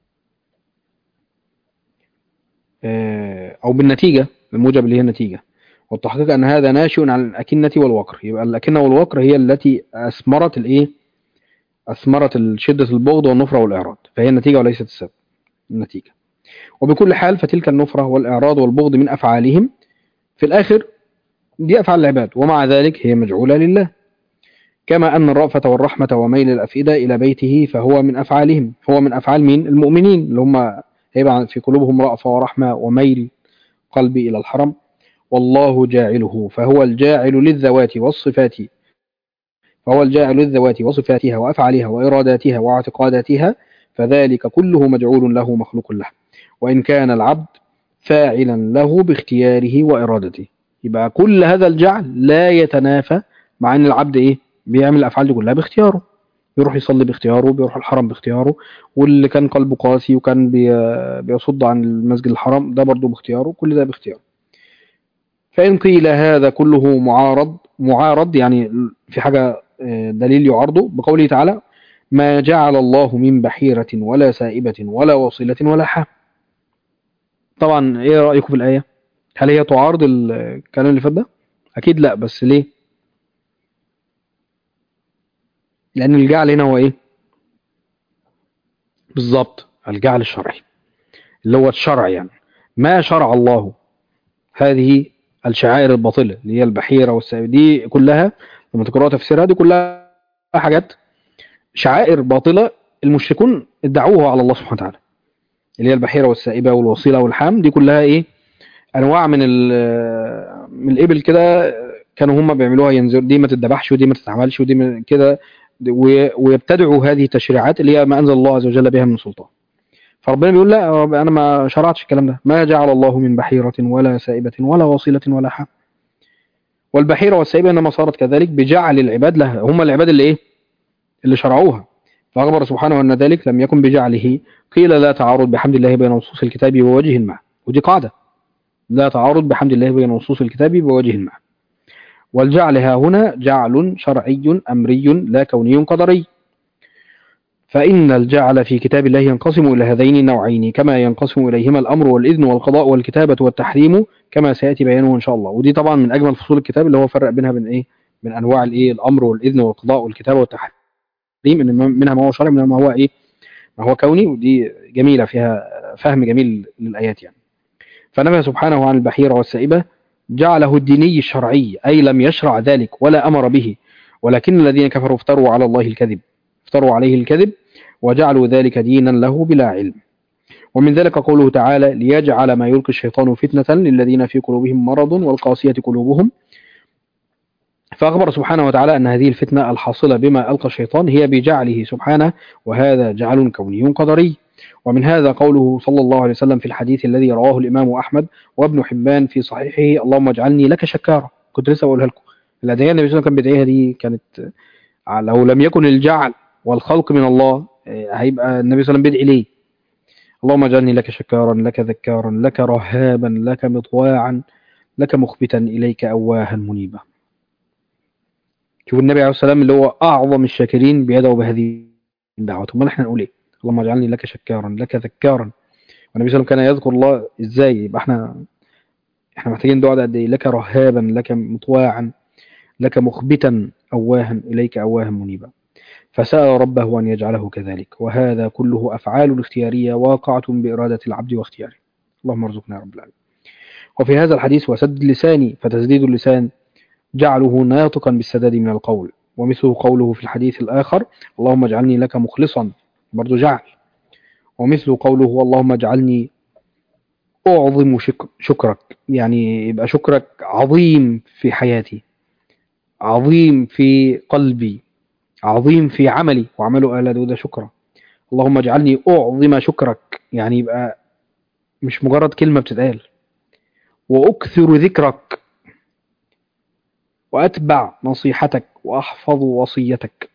آه، أو بالنتيجة الموجب اللي هي النتيجة والتحقيق أن هذا ناشئ عن الأكنة والوقر يبقى الأكنة والوقر هي التي أثمرت الإيه أثمرت شدة البغض والنفرة والإعراض فهي النتيجة وليست السبب النتيجة وبكل حال فتلك النفرة والإعراض والبغض من أفعالهم في الآخر دي أفعال العباد ومع ذلك هي مجعولة لله كما أن الرأفة والرحمة وميل الأفئدة إلى بيته فهو من أفعالهم هو من أفعال مين المؤمنين اللي هم هيبقى في قلوبهم رأفة ورحمة وميل قلبي إلى الحرم والله جاعله فهو الجاعل للذوات والصفات فهو الجاعل للذوات وصفاتها وأفعالها وإراداتها واعتقاداتها فذلك كله مجعول له مخلوق له وإن كان العبد فاعلا له باختياره وإرادته يبقى كل هذا الجعل لا يتنافى مع أن العبد إيه بيعمل الأفعال دي كلها باختياره بيروح يصلي باختياره بيروح الحرم باختياره واللي كان قلبه قاسي وكان بي- بيصد عن المسجد الحرام ده برضه باختياره كل ده باختياره فإن قيل هذا كله معارض معارض يعني في حاجة آه، دليل يعارضه بقوله تعالى ما جعل الله من بحيرة ولا سائبة ولا وصلة ولا حام طبعا ايه رأيكم في الآية هل هي تعارض الكلام اللي فات ده اكيد لا بس ليه لان الجعل هنا هو ايه بالظبط الجعل الشرعي اللي هو الشرع يعني ما شرع الله هذه الشعائر الباطلة اللي هي البحيرة والسائبة دي كلها لما تقرأوا تفسيرها دي كلها حاجات شعائر باطلة المشركون ادعوها على الله سبحانه وتعالى اللي هي البحيرة والسائبة والوصيلة والحام دي كلها ايه انواع من ال- من الابل كده كانوا هم بيعملوها ينزل دي ما تتذبحش ودي ما تتعملش ودي ما- كده و- ويبتدعوا هذه التشريعات اللي هي ما انزل الله عز وجل بها من سلطان فربنا بيقول لا انا ما شرعتش الكلام ده ما جعل الله من بحيرة ولا سائبة ولا وصيلة ولا حام والبحيرة والسائبة انما صارت كذلك بجعل العباد لها هم العباد اللي ايه اللي شرعوها فأخبر سبحانه أن ذلك لم يكن بجعله قيل لا تعارض بحمد الله بين نصوص الكتاب ووجه ما ودي قاعدة لا تعارض بحمد الله بين نصوص الكتاب بوجه ما والجعل ها هنا جعل شرعي أمري لا كوني قدري فإن الجعل في كتاب الله ينقسم إلى هذين النوعين كما ينقسم إليهما الأمر والإذن والقضاء والكتابة والتحريم كما سيأتي بيانه إن شاء الله ودي طبعا من أجمل فصول الكتاب اللي هو فرق بينها بين إيه من أنواع الإيه الأمر والإذن والقضاء والكتابة والتحريم إن منها ما هو شرعي منها ما هو إيه ما هو كوني ودي جميلة فيها فهم جميل للآيات يعني فنفى سبحانه عن البحيرة والسائبة جعله الديني الشرعي أي لم يشرع ذلك ولا أمر به ولكن الذين كفروا افتروا على الله الكذب افتروا عليه الكذب وجعلوا ذلك دينا له بلا علم ومن ذلك قوله تعالى ليجعل ما يلقي الشيطان فتنة للذين في قلوبهم مرض والقاسية قلوبهم فأخبر سبحانه وتعالى أن هذه الفتنة الحاصلة بما ألقى الشيطان هي بجعله سبحانه وهذا جعل كوني قدري ومن هذا قوله صلى الله عليه وسلم في الحديث الذي رواه الإمام أحمد وابن حبان في صحيحه اللهم اجعلني لك شكارا كنت لسه أقولها لكم الأدعية النبي صلى الله عليه وسلم كان بيدعيها دي كانت لو لم يكن الجعل والخلق من الله هيبقى النبي صلى الله عليه وسلم بيدعي ليه اللهم اجعلني لك شكارا لك ذكارا لك رهابا لك مطواعا لك مخبتا إليك أواها منيبا شوف النبي عليه السلام اللي هو أعظم الشاكرين بيدعو بهذه الدعوة ثم نحن نقول إيه اللهم اجعلني لك شكارا لك ذكارا والنبي صلى الله عليه وسلم كان يذكر الله إزاي يبقى احنا احنا محتاجين دعاء قد ايه لك رهابا لك مطواعا لك مخبتا أواها إليك أواها منيبا فسأل ربه أن يجعله كذلك وهذا كله أفعال اختيارية واقعة بإرادة العبد واختياره اللهم ارزقنا يا رب العالمين وفي هذا الحديث وسد اللسان فتسديد اللسان جعله ناطقا بالسداد من القول ومثله قوله في الحديث الآخر اللهم اجعلني لك مخلصا برضو جعل ومثل قوله اللهم اجعلني أعظم شك شكرك يعني يبقى شكرك عظيم في حياتي عظيم في قلبي عظيم في عملي وعمل آل داود شكرا اللهم اجعلني أعظم شكرك يعني يبقى مش مجرد كلمة بتتقال وأكثر ذكرك وأتبع نصيحتك وأحفظ وصيتك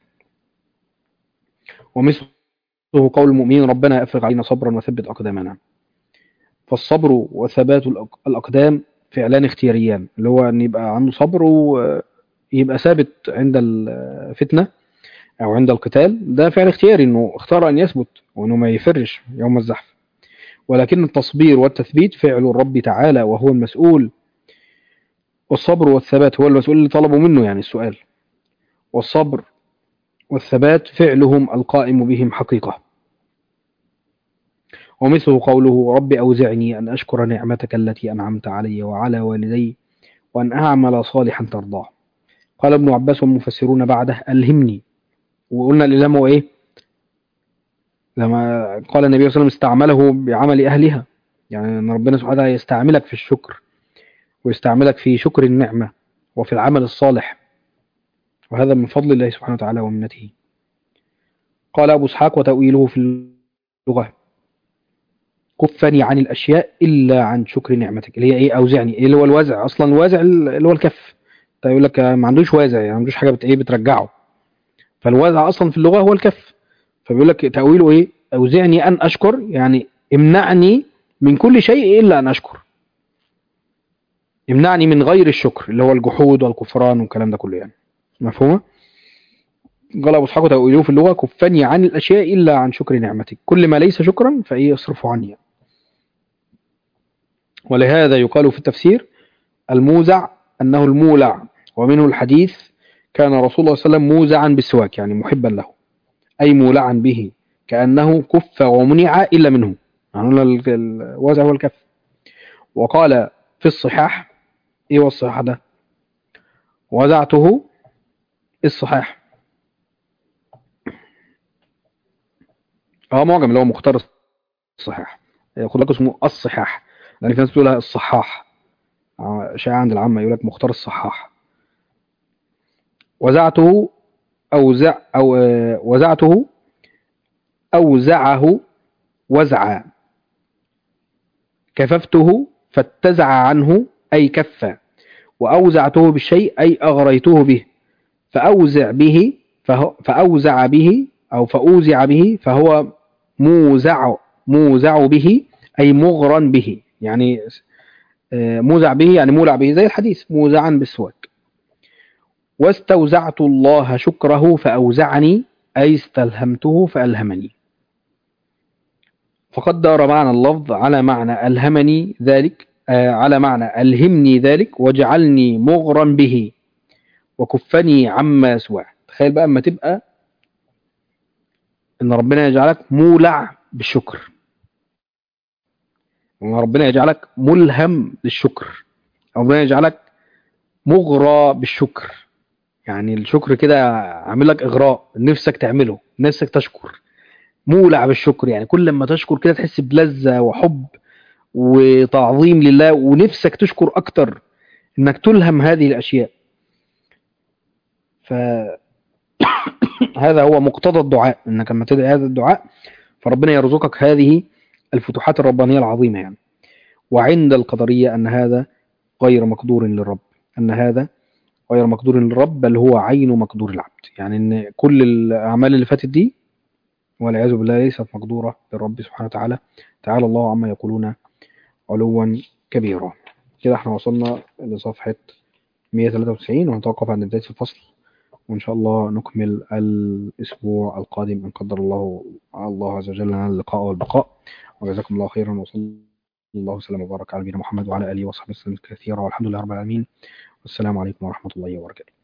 ومثله قول المؤمنين ربنا أفرغ علينا صبرا وثبت أقدامنا فالصبر وثبات الأق- الأقدام فعلان اختياريان اللي هو أن يبقى عنده صبر ويبقى ثابت عند الفتنة أو عند القتال ده فعل اختياري أنه اختار أن يثبت وأنه ما يفرش يوم الزحف ولكن التصبير والتثبيت فعل الرب تعالى وهو المسؤول والصبر والثبات هو المسؤول اللي طلبوا منه يعني السؤال والصبر والثبات فعلهم القائم بهم حقيقة ومثله قوله رب أوزعني أن أشكر نعمتك التي أنعمت علي وعلى والدي وأن أعمل صالحا ترضاه قال ابن عباس والمفسرون بعده ألهمني وقلنا الإلهام هو إيه لما قال النبي صلى الله عليه وسلم استعمله بعمل أهلها يعني أن ربنا سبحانه وتعالى يستعملك في الشكر ويستعملك في شكر النعمة وفي العمل الصالح وهذا من فضل الله سبحانه وتعالى ومنته قال أبو اسحاق وتأويله في اللغة كفني عن الأشياء إلا عن شكر نعمتك اللي هي إيه أوزعني إيه اللي هو الوازع أصلا الوازع اللي هو الكف طيب يقول لك ما عندوش وازع يعني ما عندوش حاجة بت إيه بترجعه فالوازع أصلا في اللغة هو الكف فبيقول لك تأويله إيه أوزعني أن أشكر يعني امنعني من كل شيء إلا أن أشكر يمنعني من غير الشكر اللي هو الجحود والكفران والكلام ده كله يعني مفهومة؟ قال أبو اسحاق تأويله في اللغة كفني عن الأشياء إلا عن شكر نعمتك كل ما ليس شكرا فإيه يصرفه عني ولهذا يقال في التفسير الموزع أنه المولع ومنه الحديث كان رسول الله صلى الله عليه وسلم موزعا بالسواك يعني محبا له أي مولعا به كأنه كف ومنع إلا منه يعني ال- الوازع هو الكف وقال في الصحاح إيه هو الصحاح ده وزعته الصحاح اه معجم اللي هو مختار الصحاح خد بالك اسمه الصحاح لان في ناس بتقولها الصحاح آه، شائع عند العامة يقول لك مختار الصحاح وزعته أوزع أو آه، وزعته أوزعه وزعا كففته فاتزع عنه أي كف وأوزعته بالشيء أي أغريته به فأوزع به فهو فأوزع به أو فأوزع به فهو موزع موزع به أي مغرا به يعني آه، موزع به يعني مولع به زي الحديث موزعا بالسواك واستوزعت الله شكره فأوزعني أي استلهمته فألهمني فقد دار معنى اللفظ على معنى ألهمني ذلك آه، على معنى ألهمني ذلك وجعلني مغرا به وكفني عما سواه تخيل بقى اما تبقى ان ربنا يجعلك مولع بالشكر وان ربنا يجعلك ملهم للشكر ربنا يجعلك مغرى بالشكر يعني الشكر كده عامل لك اغراء نفسك تعمله نفسك تشكر مولع بالشكر يعني كل ما تشكر كده تحس بلذة وحب وتعظيم لله ونفسك تشكر اكتر انك تلهم هذه الاشياء فهذا هو مقتضى الدعاء انك لما تدعي هذا الدعاء فربنا يرزقك هذه الفتوحات الربانية العظيمة يعني وعند القدرية أن هذا غير مقدور للرب أن هذا غير مقدور للرب بل هو عين مقدور العبد يعني أن كل الأعمال اللي فاتت دي والعياذ بالله ليست مقدورة للرب سبحانه وتعالى تعالى الله عما يقولون علوا كبيرا كده احنا وصلنا لصفحة 193 ونتوقف عند بداية الفصل وإن شاء الله نكمل الأسبوع القادم إن قدر الله الله عز وجل لنا اللقاء والبقاء وجزاكم الله خيرا وصلى الله وسلم وبارك على نبينا محمد وعلى آله وصحبه وسلم كثيرا والحمد لله رب العالمين والسلام عليكم ورحمة الله وبركاته